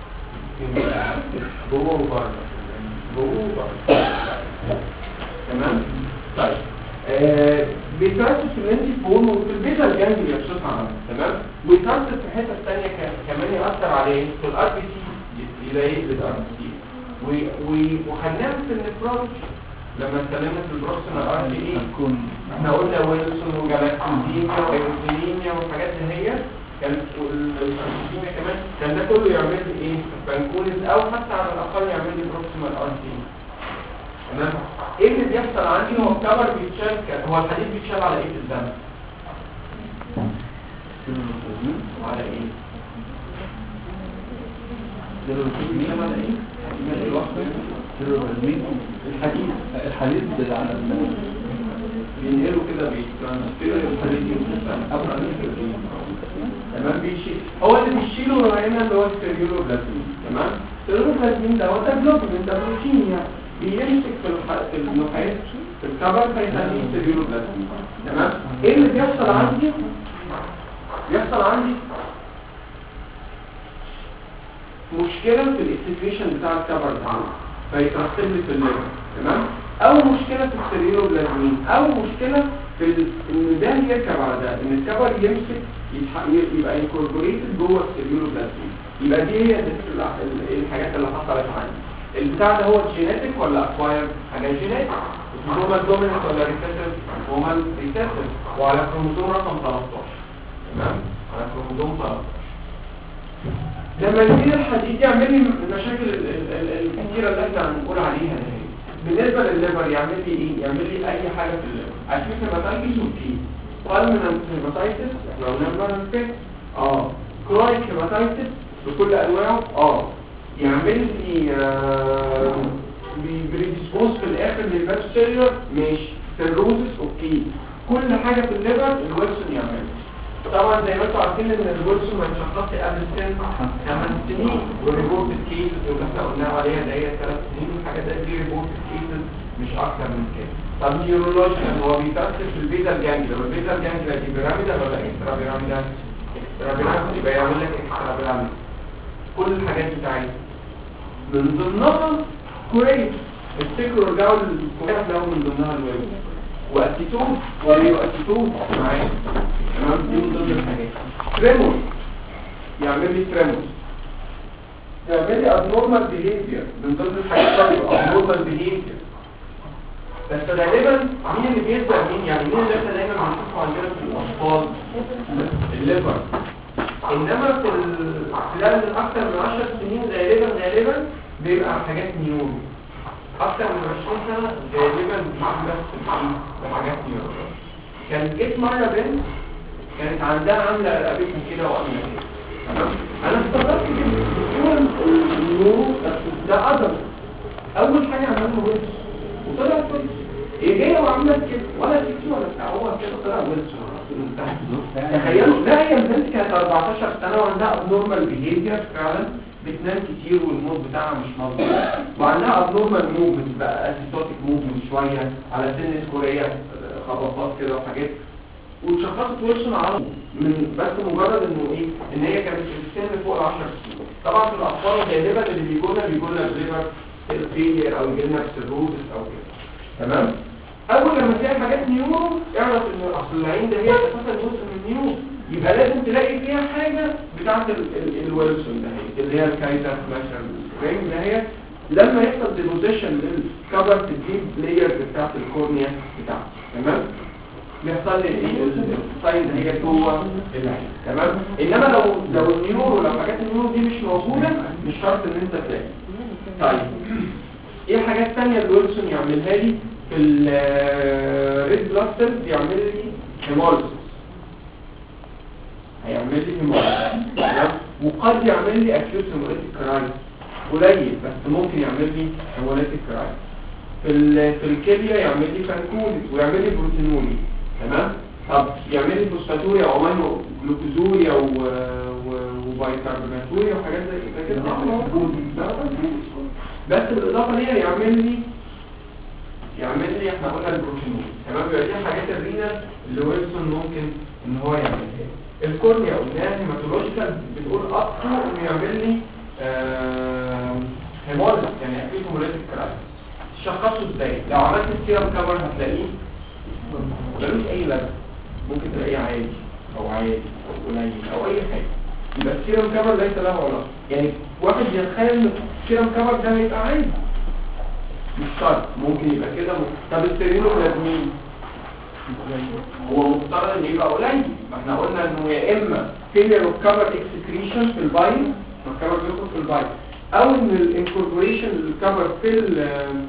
جوه وبره جوه وبره تمام طيب آه بيترسب في الانتي فورم وفي البيتا الجانبي بصفه عامه تمام ويترسب في حته ثانيه كمان ياثر عليه في الار بي سي يضايق الار بي سي وخلينا في النفرولوجي لما اتكلمنا في البروكسيمال ار بي اي هتكون احنا قلنا ويلسون وجلاكتوزيميا وايروزيميا والحاجات دي هي كانت والفانكوليزيميا كمان كان ده كله يعمل لي ايه فانكوليز او حتى على الاقل يعمل لي بروكسيمال ار بي تمام ايه اللي بيحصل عندي هو الكبر بيتشال ك- هو الحديد بيتشال على ايه في الدم وعلى ايه بيتشال على ايه ماشي لوحده. الحديد الحديد على ال- بينقلوا كده بيترانسفير الحديد يمكن أبرا تمام بيشيل هو اللي بيشيله هنا اللي هو السيريولوبلازمين تمام السيريولوبلازمين ده هو ده جلوبولين ده بروتين يعني بيمسك في الح... في النحاس في الكبر فيخليه سيريولوبلازمين تمام ايه اللي بيحصل عندي بيحصل عندي مشكلة في الاكسكريشن بتاع الكبر ده فيترسب لي في الليفر تمام او مشكلة في السيريولوبلازمين او مشكلة في ال... ان ده يركب على ده ان الكبر يمسك يتح... ي- يبقى انكوربوريتد جوه السيريولوبلازمين يبقى دي هي دي ال- ال- الحاجات اللي حصلت عندي البتاع ده هو جينيتك ولا اكواير حاجه جينيتك هما الدوميننت ولا ريسيسيف هما الريسيسيف وعلى كروموسوم رقم 13 تمام على كروموسوم 13 لما يزيد الحديد يعمل لي المشاكل ال- ال- ال- الكتيرة اللي احنا هنقول عليها دي بالنسبة للليفر يعمل لي ايه؟ يعمل لي اي حاجة في الليفر عشان هيباتايتس وفي بالمنت هيباتايتس لو نمبر فيه اه كرونيك هيباتايتس بكل انواعه اه يعمل لي آه بريديسبوز في الاخر للباكتيريا ماشي سيروزس اوكي كل حاجة في الليفر الويلسون يعملها طبعا زي ما انتم عارفين ان الويلسون ما اتشخصش قبل سن 8 سنين وريبورتد كيسز اللي احنا قلنا عليها اللي هي 3 سنين الحاجات دي ريبورتد كيسز مش اكتر من كده طب نيورولوجيكال هو بيتاثر في البيتا الجانجلا والبيتا الجانجلا دي بيراميدال ولا اكسترا بيراميدال؟ اكسترا بيراميدال يبقى يعمل لك اكسترا بيراميدال كل الحاجات بتاعتها من ضمنها كويس افتكروا رجعوا للكويس لو من ضمنها الويلسون واتيتود وريو اتيتود معايا تمام دي من ضمن الحاجات تريمور يعمل لي تريمور يعمل لي abnormal behavior من ضمن الحاجات برضه abnormal behavior بس غالبا مين اللي بيبدا مين يعني مين اللي احنا دايما بنشوفه عندنا في الاطفال الليفر انما في ال- خلال من اكثر من 10 سنين غالبا غالبا بيبقى حاجات نيورو اكثر من 20 سنه غالبا بيجي بس بايه بحاجات نيورو كان جيت مره بنت كانت عندها عامله رقبتها كده وعامله كده تمام انا استغربت جدا هو النيورو ده عضل اول حاجه عملها ويلز وطلع كويس هي جايه وعملت كده ولا تكسي ولا بتاع هو كده طلع ويلز تخيلوا لا هي البنت كانت 14 سنه وعندها abnormal behavior فعلا بتنام كتير والمود بتاعها مش مظبوط وعندها abnormal movement بقى اسيتوتيك movement شويه على سن الكوريه خبطات كده وحاجات وشخصت ويلسون على طول من بس مجرد انه ايه ان هي كانت في السن فوق ال 10 سنين طبعا في الاطفال غالبا اللي بيجوا لنا بيجوا لنا بليفر فيلير او يجي لنا سيروزس او كده تمام اول لما تلاقي حاجات نيورو اعرف ان اصل العين ده هي اساسا جزء من النيورو يبقى لازم تلاقي فيها حاجه بتاعه ال- ال- الويلسون ده هي اللي هي الكايزر فلاشر رينج ده هي لما يحصل ديبوزيشن للكفر في الديب لايرز بتاعه الكورنيا بتاعته تمام بيحصل لي ايه الساين ده هي جوه العين تمام انما لو لو النيورو لو حاجات النيورو دي مش موجوده مش شرط ان انت تلاقي طيب ايه الحاجات الثانيه اللي ويلسون يعملها لي في الريد بلاد سيلز يعمل لي هيموليسيس هيعمل لي هيموليسيس تمام وقد يعمل لي اكيوت هيموليتيك كرايس قليل بس ممكن يعمل لي هيموليتيك كرايس في ال- في الكليه يعمل لي فانكولي ويعمل لي بروتينولي تمام طب يعمل لي فوسفاتوريا او امينو جلوكوزوريا و و- وبايكربوناتوريا وحاجات زي زي كده آه، موجود. ده موجود. بس بالاضافه ليها يعمل لي يعمل لي احنا قلنا البروتينول تمام يبقى دي الحاجات الرينا اللي ويلسون ممكن ان هو يعملها الكورنيا قلناها هيماتولوجيكال بتقول اكتر انه يعمل لي هيموليز يعني اكيد هيموليتيك كرايس تشخصه ازاي لو عملت السيرم كفر هتلاقيه ملوش اي لازمه ممكن تلاقيه عادي او عادي او قليل او اي حاجه يبقى السيرم كفر ليس له علاقه يعني واحد يتخيل ان السيرم كفر ده هيبقى عادي مش شرط ممكن يبقى كده ممكن. طب السيرينوبلازمين هو مفترض ان يبقى قليل ما احنا قلنا انه يا اما failure of cover excretion في الباين الكفر بيخرج في الباين او ان الانكوربوريشن الكفر في ال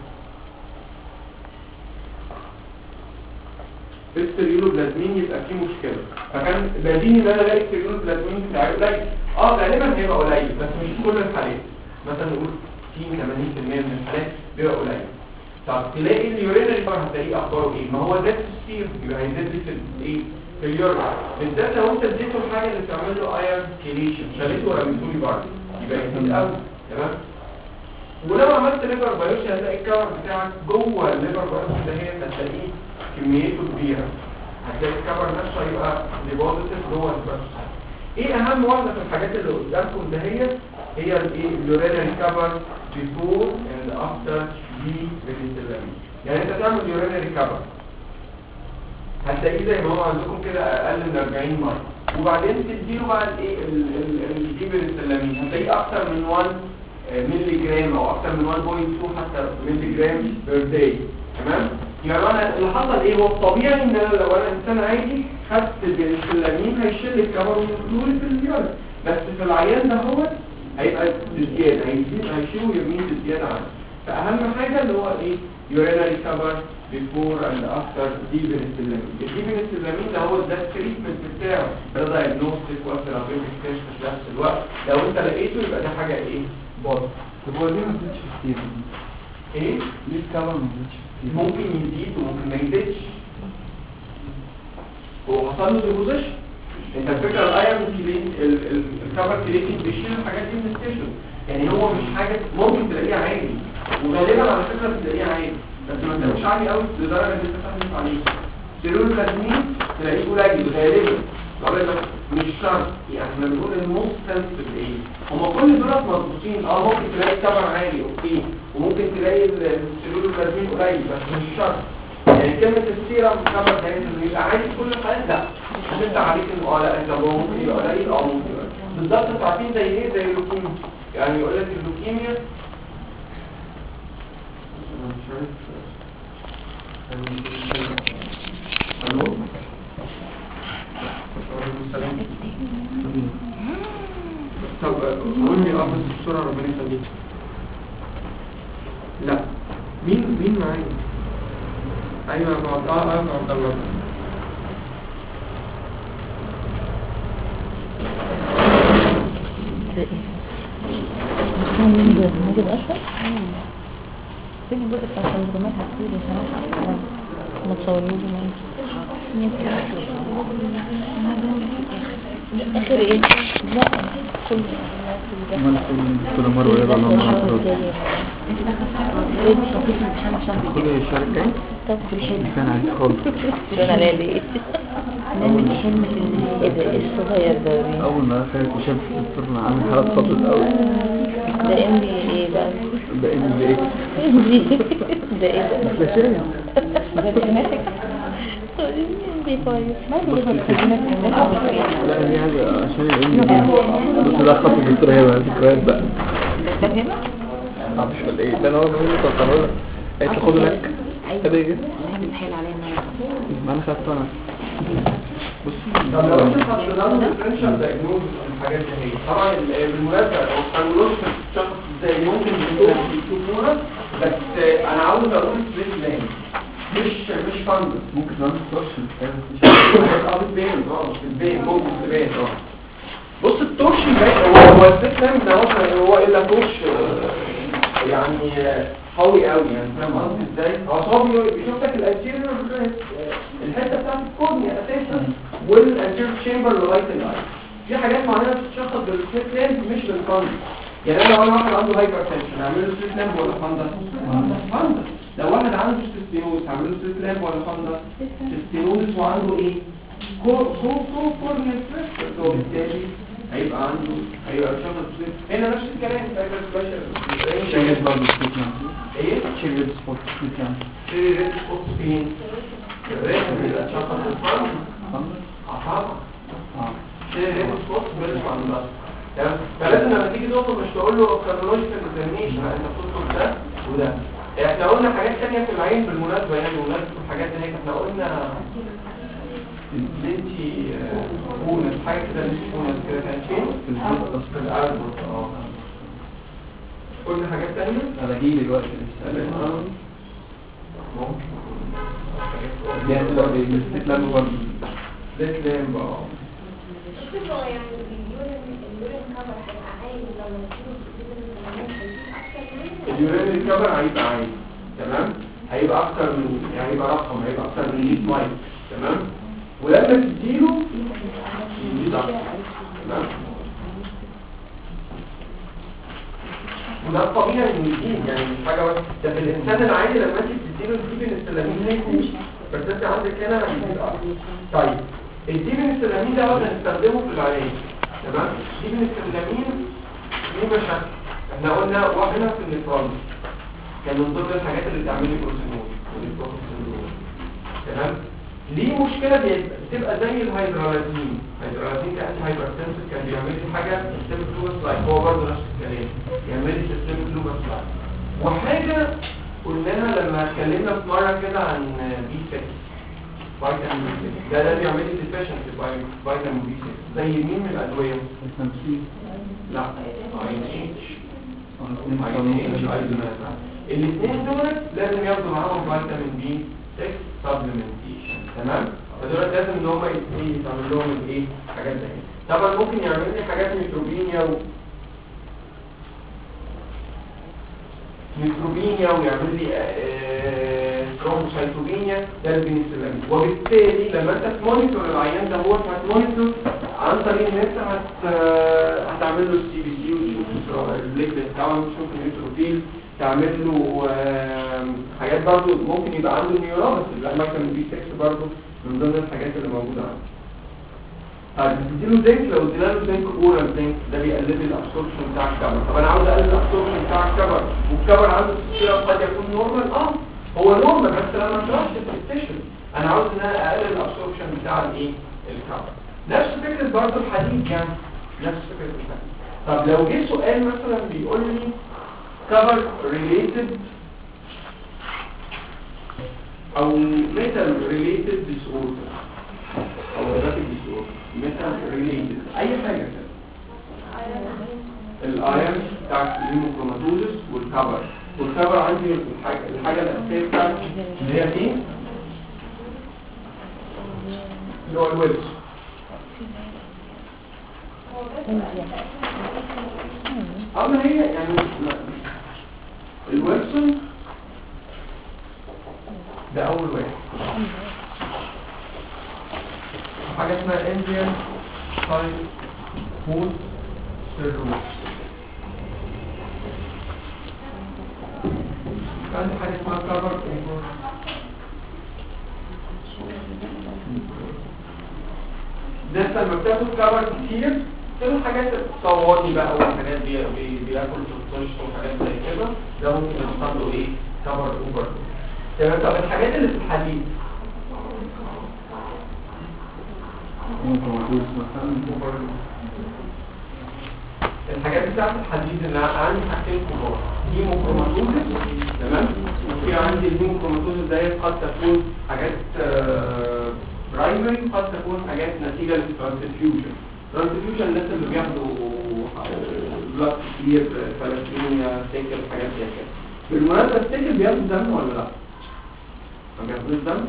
في السيرينوبلازمين يبقى فيه مشكله فكان بديهي ان انا الاقي السيرينوبلازمين بتاعي قليل اه غالبا هيبقى قليل بس مش في كل الحالات مثلا نقول 60 80% من الحالات بيبقى قليل طب تلاقي اليورينري بار هتلاقيه اخباره ايه ما هو ده السير يبقى هيزيد لي في الايه في اليورين بالذات لو انت اديته الحاجه اللي بتعمل له ايرون كيليشن شالته ورميته لي بره يبقى يزيد قوي تمام ولو عملت ليفر بايوسي هتلاقي الكفر بتاعك جوه الليفر بايوسي ده هي هتلاقيه كميته كبيره هتلاقي الكفر نفسه هيبقى ديبوزيتد جوه الليفر ايه اهم واحده في الحاجات اللي قدامكم ده هي هي الايه اليورينري كفر before and after دي penicillin يعني انت تعمل يورينري كفر هتلاقيه زي ما هو عندكم كده اقل من 40 مره وبعدين تديله بقى الايه البيبريسلامين هتلاقيه اكتر من 1 مللي جرام او اكتر من 1.2 حتى مللي جرام بير داي تمام يعني انا اللي حصل ايه هو الطبيعي ان انا لو انا انسان عادي خدت البيبريسلامين هيشيل الكفر ويدخل في اليورين بس في العيان ده هو هيبقى بزياده هيزيد هيشيله ويرميه بزياده عنه فاهم حاجه اللي هو ايه urinary cover before and after ديبنسلامين الديبنسلامين ده هو ده التريتمنت بتاعه ده دايجنوستيك وثيرابيوتيك تيست في نفس الوقت لو انت لقيته يبقى ده حاجه ايه بوزيتيف طب هو ليه ما زادش كتير؟ ايه ليه الكفر ما زادش كتير؟ ممكن يزيد وممكن ما يزيدش هو حصل له ديبوزيشن انت الفكره الايرون كلين الكفر كليتنج بيشيل الحاجات دي من الستيشن يعني هو مش حاجه ممكن تلاقيها عادي وغالبا على فكره بتلاقيها عادي بس ما تلاقيش عالي قوي لدرجه ان انت تحمل عليه سيرول التسمين تلاقيه قليل غالبا غالبا مش شرط يعني احنا بنقول الموست سنسيتيف ايه هما كل دول مظبوطين اه ممكن تلاقي الكفر عالي اوكي وممكن تلاقي السيرول التسمين قليل بس مش شرط يعني كلمة السيرم كفر ده انه يبقى عالي في كل الحالات لا هتبدا عليك انه اه لا انت هو ممكن يبقى قليل اه ممكن يبقى بالظبط انتوا عارفين زي ايه زي اللوكيميا يعني يقول لك اللوكيميا أنا مش عارف. الو وعليكم السلام. طب قول لي اه بس بسرعه ربنا يخليك لا مين مين معايا ايوه يا عبد اه اه يا عبد الله محمد من جوه نجيب اشهر فين الجزء بتاع التنظيمات هتقولي صراحة ما تصوريهوش معايا اخر ايه لا كل امال فين الدكتوره مروه يلا الله معاك كل الشهر الجاي طب في الحلم كان عليك خالص شو انا ليه نعمل حلم في ال- ايه ده ايه الصغير ده بيه؟ اول ما دخلت وشاف الدكتور عامل حالات خطر قوي ده ام بي ايه بقى ده ان بي ام بي ده ايه ده فلاشيه ده جيناتك ام بي كويس ما دي لا دي حاجه عشان الان بي بس ده خط الدكتور هي بقى ذكريات بقى فاهمة؟ معرفش ولا ايه ده انا اول ما قلت لك قالت لي خد لك هديه نعمل حيل علينا ما انا خدته انا بص طب لو انت حطينا له ديفرنشال دايجنوز الحاجات دي هي طبعا ال- بالمناسبه لو الكارdiologist شخص ازاي ممكن يشوفونا بس آه، انا عاوز اقول سبيس لان مش مش فاندس ممكن ما تخش اه بتبان اه بتبان ممكن تبان اه بص التورش باين هو هو السبيس لان ده اصلا هو الا تورش آه، يعني آه، قوي قوي يعني فاهم قصدي ازاي؟ هو هو بي- بيشوف لك الانتيريور الحته بتاعت الكورنيا اساسا والانتيريور تشامبر لغايه الاي في حاجات معينه بتتشخص بالسليت لامب مش بالفندس يعني انا لو انا واحد عنده هايبر تنشن اعمل له سليت لامب ولا فندس؟ فندس لو واحد عنده ستينوز هعمل له سليت لامب ولا فندس؟ ستينوز وعنده ايه؟ كو كو كو كورنيا ستريس وبالتالي هيبقى عنده هيبقى شخص سليت هنا نفس الكلام فايبر سبيشال شغل برضه سبيكان ايه؟ شغل سبورت سبيكان في ريد سبوت فين؟ الريد بيبقى شخص الفندس طبعا اه ريد سبوت بيرجع عن البلد تمام فلازم لما تيجي تطلب مش تقول له كارنولوجيكال اكزامينيشن لا انت بتطلب ده وده احنا قلنا حاجات تانية في العين بالمناسبة يعني بمناسبة الحاجات دي احنا قلنا لنتي بونس حاجة كده لنتي بونس كده كانت فين؟ في البيت في الأربط اه قلنا حاجات تانية؟ انا جاي دلوقتي لسه ممكن دي هتبقى بالستيك لامب برضه ليت لامب اه شوف هو يعني اليورين اليورين كفر هيبقى عالي لو نزلوا في اليورين ريكفر هيبقى عالي تمام هيبقى اكتر من يعني هيبقى رقم هيبقى اكتر من 100 مايل تمام ولما تديله يزيد اكتر تمام وده الطبيعي انه يزيد يعني مش حاجه بس ده في الانسان العادي لما انت بتديله الديبن السلامين هيكون بس انت عندك هنا هيزيد اكتر طيب الديبن السلامين ده بقى هنستخدمه في العلاج تمام الديبن السلامين ليه مشاكل احنا قلنا واحنا في النفران كان من ضمن الحاجات اللي بتعمل لي بروسينول والبروسينول تمام ليه مشكله بي- بتبقى زي الهيدرالازين الهيدرالازين كان هايبرتنسيف كان بيعمل لي حاجه سيستميك لوبس لايك هو برضه نفس الكلام يعمل لي سيستميك لوبس لايك وحاجه قلناها لما اتكلمنا في مره كده عن بي 6 فيتامين بي 6 ده ده بيعمل لي ديفيشنسي فيتامين بي 6 زي مين من الادويه خمسين لا اي اتش اه الاثنين دول لازم ياخدوا معاهم فيتامين بي 6 سبلمنتيشن تمام فدول لازم ان هم يتعمل لهم الايه حاجات زي كده طبعا ممكن يعمل لي حاجات ميكروبينيا و ميكروبينيا ويعمل لي ثرومبوسايتوبينيا ده البنسلين وبالتالي لما انت تمونيتور العيان ده هو هتمونيتور عن طريق ان انت هت هتعمل له السي بي سي وتشوف الليكويد بتاعه تشوف النيوتروفيل تعمل له آم، حاجات برضو ممكن يبقى عنده نيورابس الفيتامين بي 6 برضو من ضمن الحاجات اللي موجوده عنده طيب بتديله زنك لو ادينا له زنك اورال زنك ده بيقلل لي الابسوربشن بتاع الكبر طب انا عاوز اقلل الابسوربشن بتاع الكبر والكبر عنده تشكيله قد يكون نورمال اه هو نورمال بس لما شرحت الستيشن انا عاوز ان انا اقلل الابسوربشن بتاع الايه الكبر نفس فكره برضه الحديد يعني نفس فكره الحديد طب لو جه سؤال مثلا بيقول لي cover related او metal related disorder او erratic disorder metal related اي حاجه كده الايرن بتاعت الهيموكروماتوزس والكبر والكبر عندي الحاجه, الحاجة الاساسيه بتاعتي اللي هي ايه اللي هو الويبس اما هي يعني لا. الويبسون ده اول واحد حاجه اسمها انديان سايد هوت سيروس عندي حاجة اسمها كفر اوفر ده لما بتاخد كفر كتير كل الحاجات الصواني بقى والحاجات دي بي- بياكل في الطش وحاجات زي كده ده ممكن يحصل له ايه كفر اوفر تمام طب الحاجات اللي في الحديد الحاجات بتاعت الحديد اللي عندي حاجتين كبار هيموكروماتوزس تمام وفي عندي الهيموكروماتوزس ديت قد تكون حاجات برايمري قد تكون حاجات نتيجه للترانسفيوجن ترانسفيوجن الناس اللي بياخدوا بلاد كتير فلسطينيا سيكل حاجات زي كده بالمناسبه السيكل بياخدوا دم ولا لا؟ ما بياخدوش دم؟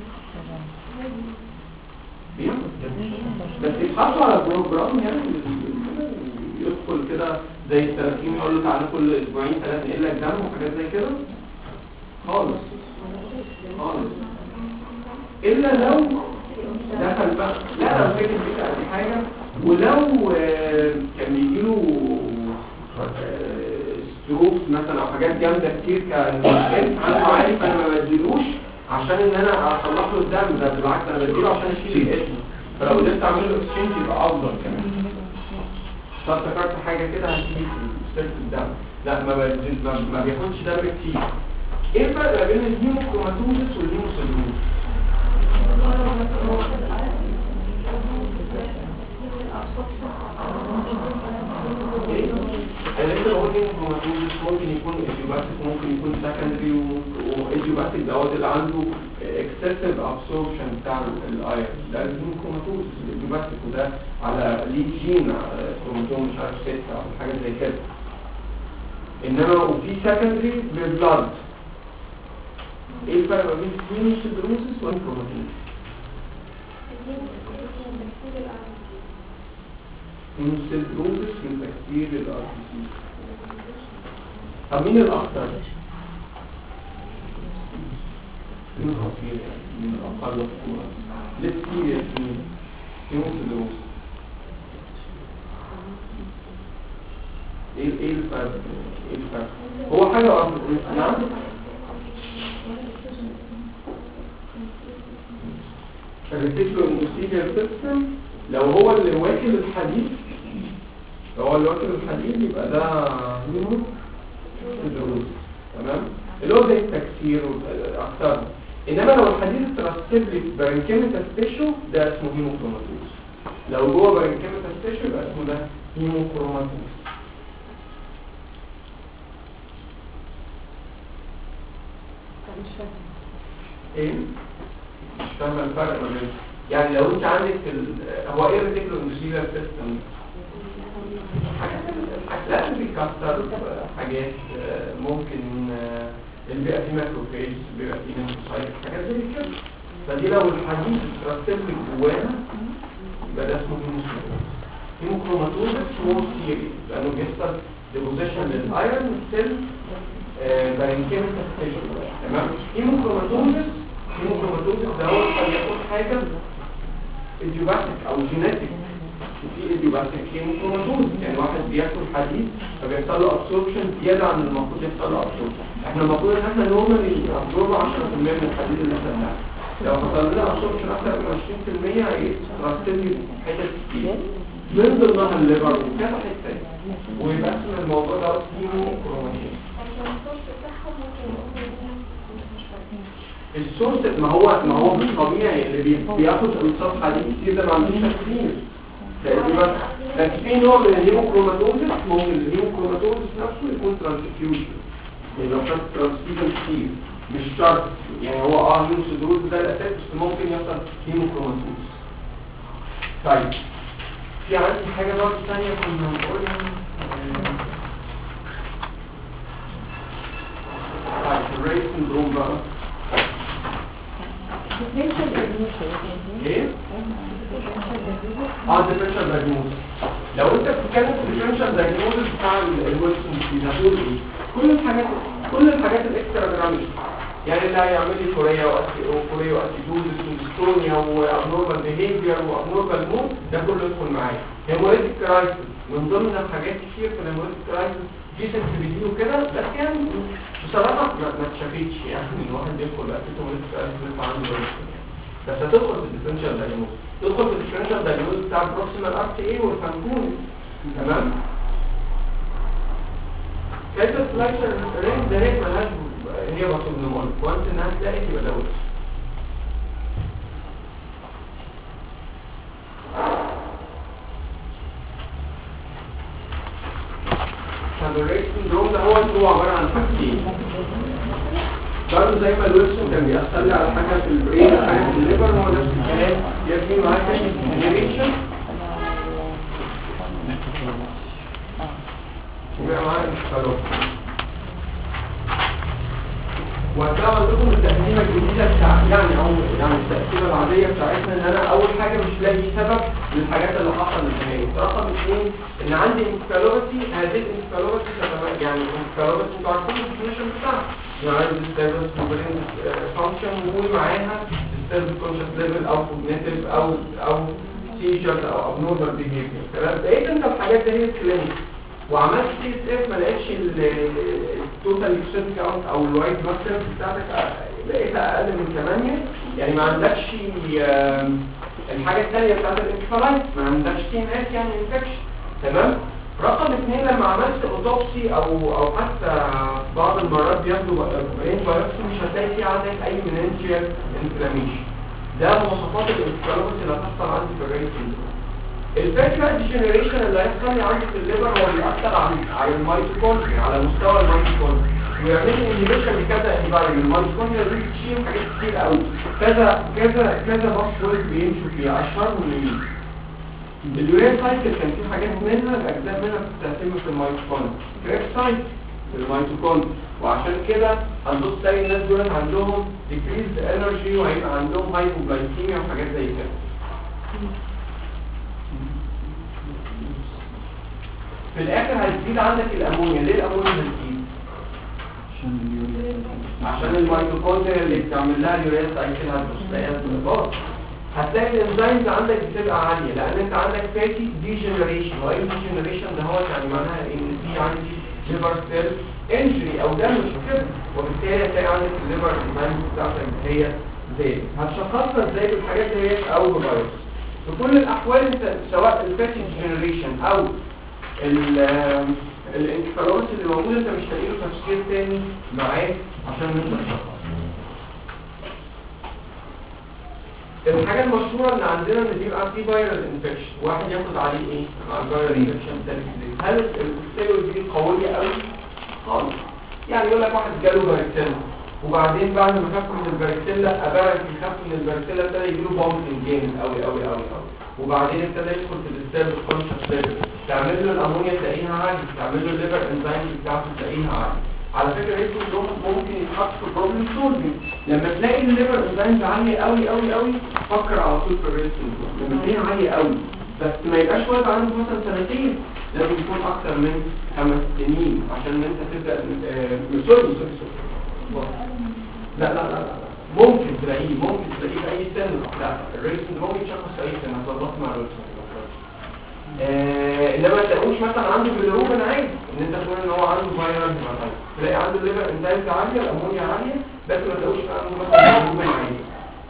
بياخد دم بس يتحطوا على بروجرام يعني يدخل كده زي التراكيم يقول له تعالى كل اسبوعين ثلاثه نقل لك دم وحاجات زي كده خالص خالص الا لو دخل بقى لا لو فكر فكره دي حاجه ولو آه، كان بيجيله ستروكس مثلا او حاجات جامده كتير كان عنده عالي فانا ما بديلوش عشان ان انا اصلح له الدم ده بالعكس انا بديله عشان اشيل الاسم فلو قدرت اعمل له اكسشينج يبقى افضل كمان فافتكرت حاجه كده هتيجي في سيره الدم لا ما بينزل- ما, ما بياخدش دم كتير ايه الفرق ما بين الهيموكروماتوزس والهيموسيلوز ايه انا لسه بقول هيموكروماتوزس ممكن يكون ايديوباتيك ممكن يكون سكندري وايديوباتيك دوت اللي عنده اكسسيف ابسوربشن بتاع الايرون ده الهيموكروماتوزس الايديوباتيك وده على ليه جين على كروموسوم مش عارف 6 او حاجه زي كده انما وفي سكندري ببلاد ايه الفرق ما بين الهيموسيدروسس والكروماتوزس هيموسيدروسس من تكسير الار بي سي طب مين الاخطر مين الخطير يعني مين الاقل خطوره ليه مين هيموسيدروسس ايه ايه الفرق ايه الفرق هو حاجه واحده نعم الريتيكولو انوثيليال سيستم لو هو اللي واكل الحديد لو هو اللي واكل الحديد يبقى ده هيمو سيدروز تمام اللي هو زي التكسير اكتر انما لو الحديد اترسب لي بارنكيميتال تيشو ده اسمه هيموكروماتوز لو جوه بارنكيميتال تيشو يبقى اسمه ده هيموكروماتوز ايه مش فاهم الفرق ما بين يعني لو انت عندك في ال... هو ايه الريتيكولو اندوثيليال سيستم حاجات الحاجات اللي بيكسر حاجات آه، ممكن آه، اللي بيبقى فيه ماكروفيج بيبقى فيه ليمفوسايت حاجات زي كده فدي لو الحديد اترسب لك جواها يبقى ده اسمه هيموكروماتوز هيموكروماتوز سمول سيريز لانه بيحصل ديبوزيشن للايرون سيل بارنكيميكال ستيشن تمام هيموكروماتوزس هيموكروماتوزس ده هو قد يكون حاجه ايديوباتيك او جينيتيك في ايديوباتيك هيموكروماتوز يعني واحد بياكل حديد فبيحصل له ابسوربشن زياده عن المفروض يحصل له ابسوربشن احنا المفروض ان احنا نورمالي ابسورب 10% من الحديد اللي احنا بناكله لو حصل لنا ابسوربشن اكتر من 20% هيترسل لي حتت كتير من ضمنها الليفر وكذا حته ويبقى اسم الموضوع ده هيموكروماتوز عشان الصوت بتاعهم ممكن يكون مش فاهم. السورس ما هو ما هو مش طبيعي اللي بي- بياخد امتصاص حديد كتير ده ما عندوش تكسير تقريبا لكن في نوع من الهيموكروماتوزس ممكن الهيموكروماتوزس نفسه يكون ترانسفيوجن يعني لو كان ترانسفيوجن كتير مش شرط يعني هو اه هيموسيدروز ده الاساس بس ممكن يحصل هيموكروماتوزس طيب في عندي حاجه برضه ثانيه كنا بنقولها آه، طيب الريس سندروم بقى ايه؟ اه ديفرنشال دايجنوز لو انت بتتكلم في الديفرنشال دايجنوز بتاع الويلسون ديزيز هتقول ايه؟ كل الحاجات كل الحاجات الاكسترا جرامي يعني اللي هيعمل لي كوريا وأسي- وكوريا واسيدوزس وديستونيا وابنورمال بيهيفير وابنورمال مود ده كله يدخل معايا هيموريتك كرايسيس من ضمن حاجات كتير في الهيموريتك كرايسيس في سنسيتيفيتي وكده بس يعني بصراحه ما ما اتشافتش يعني الواحد يدخل اسيد هيموريتك كرايسيس يطلع عنده هيموريتك يعني. بس هتدخل في الديفرنشال دايجنوز تدخل في الديفرنشال دايجنوز بتاع البروكسيمال ار تي اي والفانكون تمام كيف الفلايشر رينج ده هيك ملهاش هي بطل نمون وانت انها تلاقي تبقى ده وش فالريت سندروم ده هو هو عباره عن حاجتين برضه زي ما الويلسون كان بيأثر لي على حاجه في البرين حاجه في الليفر هو نفس الكلام يبني معاه تاني جنريشن ويبقى معاه انفلوب وهتلاقوا عندكم التقسيمه الجديده بتاع يعني او يعني التقسيمه العاديه بتاعتنا ان انا اول حاجه مش لاقي سبب للحاجات اللي حصلت هناك رقم اثنين ان عندي انفلوبتي هذه الانفلوبتي يعني الانفلوبتي انتوا عارفين الديفينيشن بتاعها يعني disturbance في brain function ومعاها disturbance conscious level او cognitive او او seizures او abnormal behavior تمام لقيت انت الحاجات دي هي الكلينيك وعملت سي اس اف ما لقيتش التوتال ليكسيد كاونت او الوايت بلاد سيلز بتاعتك آه، لقيتها اقل من 8 يعني ما عندكش آه، الحاجه الثانيه بتاعت الانكفالايت ما عندكش تي ام اس يعني انفكشن تمام رقم اثنين لما عملت اوتوبسي او او حتى بعض المرات بياخدوا برين بايوبسي مش هتلاقي فيه عندك اي مننجيال انفلاميشن ده مواصفات الانفلاميشن اللي هتحصل عندي في الريت سيندروم الفكرة الجنريشن اللي هيحصل لي عندي في الليبر هو بيأثر على على الميتوكوندريا على مستوى الميتوكوندريا ويعمل لي انهبيشن لكذا انفايرمنت الميتوكوندريا دي بتشيل حاجات كتير قوي كذا كذا كذا باس بيمشوا فيها اشهرهم مين اليورين سايكل كان في حاجات منها اجزاء منها بتتم في الميتوكوندريا كريب سايكل في الميتوكوندريا وعشان كده هنبص تلاقي الناس دول عندهم decreased energy وهيبقى عندهم هايبوجلايكيميا وحاجات زي كده في الاخر هتزيد عندك الامونيا ليه الامونيا هتزيد عشان الميتوكوندريا اللي بتعمل لها اليوريا سايكل هتبص تلاقيها ضربات هتلاقي الانزيمز عندك بتبقى عاليه لان انت عندك فاتي ديجنريشن وايه ديجنريشن ده هو يعني معناها ان في عندي ليفر سيل انجري او دامج كده وبالتالي هتلاقي عندك الليفر انزيمز بتاعتك هي زي هتشخصها ازاي بالحاجات ديت او بفيروس في كل الاحوال انت سواء الفاتي ديجنريشن او الانكفالوس اللي موجود انت مش لاقي له تفسير تاني معاه عشان نقدر نشخص الحاجة المشهورة اللي عندنا ان بيبقى فيه فيرال انفكشن واحد ياخد عليه ايه مع الفيرال انفكشن تلفزيون هل الستيرويد دي قوية قوي خالص يعني يقول لك واحد جاله فاريكسيلا وبعدين بعد ما خف من الفاريكسيلا ابارك يخف من الفاريكسيلا ابتدى يجيله بومبنج جامد قوي قوي قوي قوي وبعدين ابتدى يدخل في الستيرد كونشس ليفل تعمل له الامونيا تلاقيها عالي تعمل له الليفر انزيم بتاعته تلاقيها عالي على فكره ريسك دوم ممكن يتحط في بروبلم سولفنج لما تلاقي الليفر انزيمز عاليه قوي قوي قوي فكر على طول في الريسك لما تلاقيها عاليه قوي بس ما يبقاش وقت عنده مثلا سنتين لازم يكون اكتر من خمس سنين عشان انت تبدا آه، سوري سوري سوري لا لا لا لا ممكن تلاقيه ممكن تلاقيه في اي سن لا الريسك ممكن يتشخص في اي سن هتظبط مع الريسك آه، انما ما تلاقوش مثلا عنده بالروبن عادي ان انت تقول ان هو عنده فايرال هيباتايتس تلاقي عنده الليفر انزيمز عاليه الامونيا عاليه بس ما تلاقوش عنده مثلا بالروبن عادي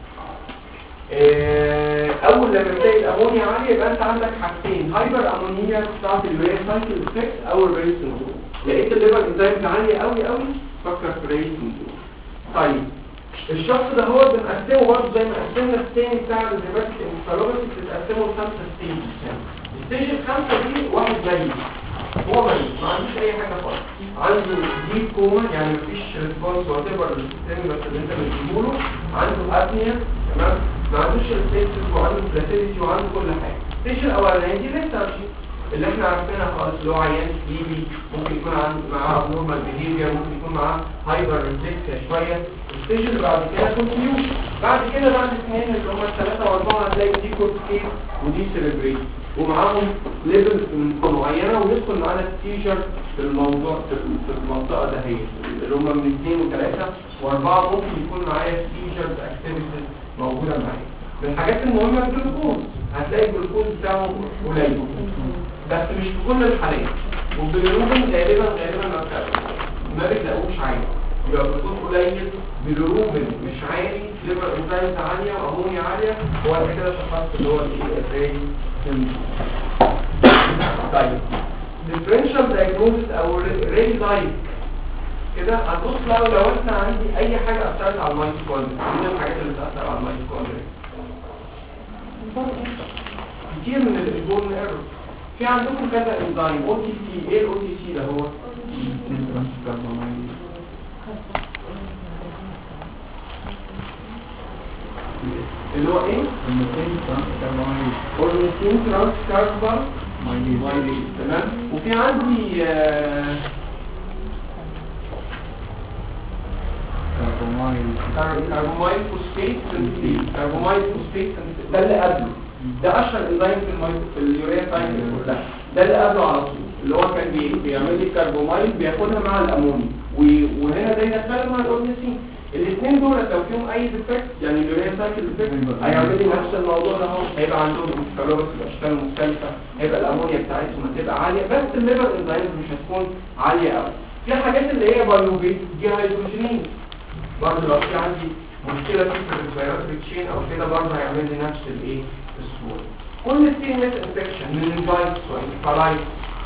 آه، اول لما تلاقي الامونيا عاليه يبقى انت عندك حاجتين هايبر امونيا بتاعت الريس سايكل افكت او الريس سندروم لقيت الليفر انزيمز عاليه قوي قوي فكر في ريس سندروم طيب الشخص ده هو بنقسمه برضه زي ما قسمنا الثاني بتاع الهيباتيك انفلوباثي بتتقسمه لخمسه ستيجز يعني الستيج الخامسه دي واحد زي هو ميت ما عندوش اي حاجه خالص عنده ديب كوما يعني مفيش ريسبونس وات ايفر للسيستم بس اللي انت بتجيبه له عنده ابنيا تمام ما عندوش ريسبونس وعنده فلاتيليتي وعنده كل حاجه الستيج الاولاني دي لسه ماشي اللي احنا عارفينها خالص اللي هو عيان ليبي ممكن يكون عنده معاه نورمال بيهيفير ممكن يكون معاه هايبر ريفلكس شويه الستيج اللي بعد كده كونفيوز بعد كده بعد اثنين اللي هم الثلاثه واربعه هتلاقي دي كورتيكيت ودي سيريبريت ومعاهم ليفل من معينه ويدخل معانا التيشر في الموضوع في في المنطقه ده هي اللي هم من اثنين وثلاثه واربعه ممكن يكون معايا تيشرز اكتيفيتيز موجوده معايا من الحاجات المهمه الجلوكوز هتلاقي الجلوكوز بتاعه قليل بس مش في كل الحالات وبالروبن غالبا غالبا ما بتلاقوش- ما بتلاقوش عالي يبقى الجلوكوز قليل بالروبن مش عالي ليفر انزايمز عاليه وامونيا عاليه هو أنت كده شخصت اللي هو الايه الري طيب differential diagnosis او ري لايك كده هتبص لو لو احنا عندي اي حاجه اثرت على الميتوكوندريا من الحاجات اللي بتاثر على الميتوكوندريا كتير من البون ايرور في عندكم كذا انزيم او تي سي ايه الاو تي سي ده هو اللي هو ايه اورنيثين ترانس كاربون مايليز تمام وفي عندي آه، كاربومايل فوسفيت سنتيز كاربومايل فوسفيت سنتيز ده اللي قبله ده اشهر انزيم في المي... في اليوريا سايكل كلها ده اللي قبله على طول اللي هو كان بي... بيعمل لي كاربومايل بياخدها مع الامونيا و... وهنا ده يدخلها مع الاورنيثين الاثنين دول لو فيهم اي ديفكت يعني اليوريا سايكل ديفكت هيعمل لي نفس الموضوع ده اهو هيبقى عندهم انفلوبس باشكال مختلفه هيبقى الامونيا بتاعتهم هتبقى عاليه بس الليفر انزيمز مش هتكون عاليه قوي في حاجات اللي هي بايوبيت دي هيدروجينيز برضه لو في عندي مشكلة في الفيروس تشين او كده برضه هيعمل لي نفس الايه الصورة كل السيريس انفكشن من الفايروس والفلايت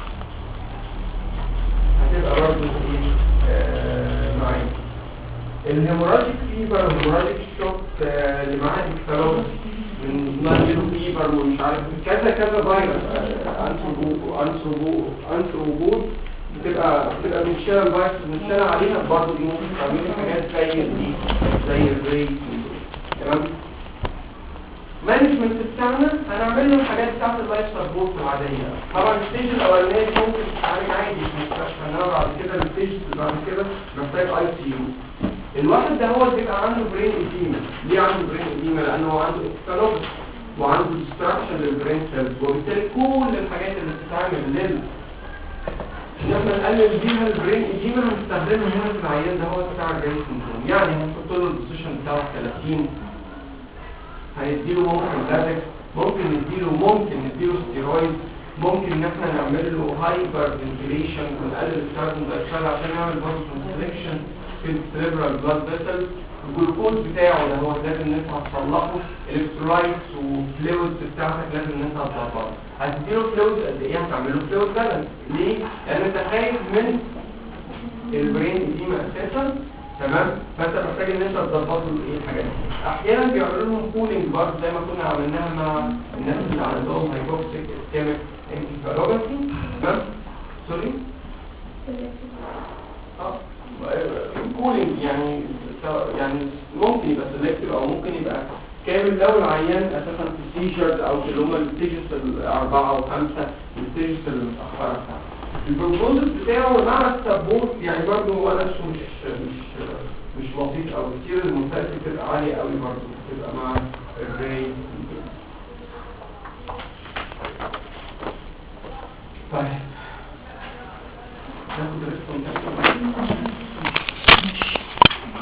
هتبقى برضه ايه آه، معايا الهيموراجيك فيبر الهيموراجيك شوك آه، اللي معاه ديكتالوس من نانجلو فيبر ومش عارف كذا كذا فيروس آه، انتروبو انتروبو انتروبو بتبقى بتبقى بنشتغل فيروس بنشتغل عليها برضه دي ممكن تعمل حاجات زي دي زي الري تمام مانجمنت بتاعنا هنعمل له الحاجات بتاعت اللايف سبورت العاديه طبعا الستيج الاولانيه دي ممكن تتعالج عادي في المستشفى انما بعد كده الستيج اللي بعد كده محتاج اي سي يو الواحد ده هو بيبقى عنده برين اديما ليه عنده برين اديما لانه هو عنده اكتالوبس وعنده ديستراكشن للبرين سيلز وبالتالي كل الحاجات اللي بتتعمل لل ان احنا نقلل بيها البرين اديما هنستخدمها هنا في العيان ده هو بتاع الجاي سندروم يعني هنحط له البوزيشن بتاعه 30 هنديله ممكن لازك ممكن نديله ممكن نديله ستيرويد ممكن ان احنا نعمل له هايبر فنتيليشن ونقلل الكربون دايوكسيد عشان نعمل برضه كونستريكشن في السيربرال بلاد فيسل الجلوكوز بتاعه ده هو لازم ان انت هتصلحه الكترولايتس وفلويدز بتاعتك لازم ان انت هتظبطها هتديله فلويد قد ايه هتعمل له فلويد بالانس ليه؟ لان انت خايف من البرين اديما اساسا تمام فانت محتاج ان انت تظبط له ايه الحاجات دي احيانا بيعملوا لهم كولينج برضه زي ما كنا عملناها مع الناس اللي عندهم هايبوكسيك اسكيميك انكفالوباثي تمام سوري اه كولينج يعني يعني ممكن يبقى سيلكتيف او ممكن يبقى كامل لو العيان اساسا في سيجرز او في اللي هم الستيجز الاربعه او خمسه الستيجز المتاخره بتاعته البروبوزل بتاعه مع السبورت يعني برضه هو نفسه مش مش مش لطيف او كتير المنتج بتبقى عاليه قوي برضه بتبقى مع الري طيب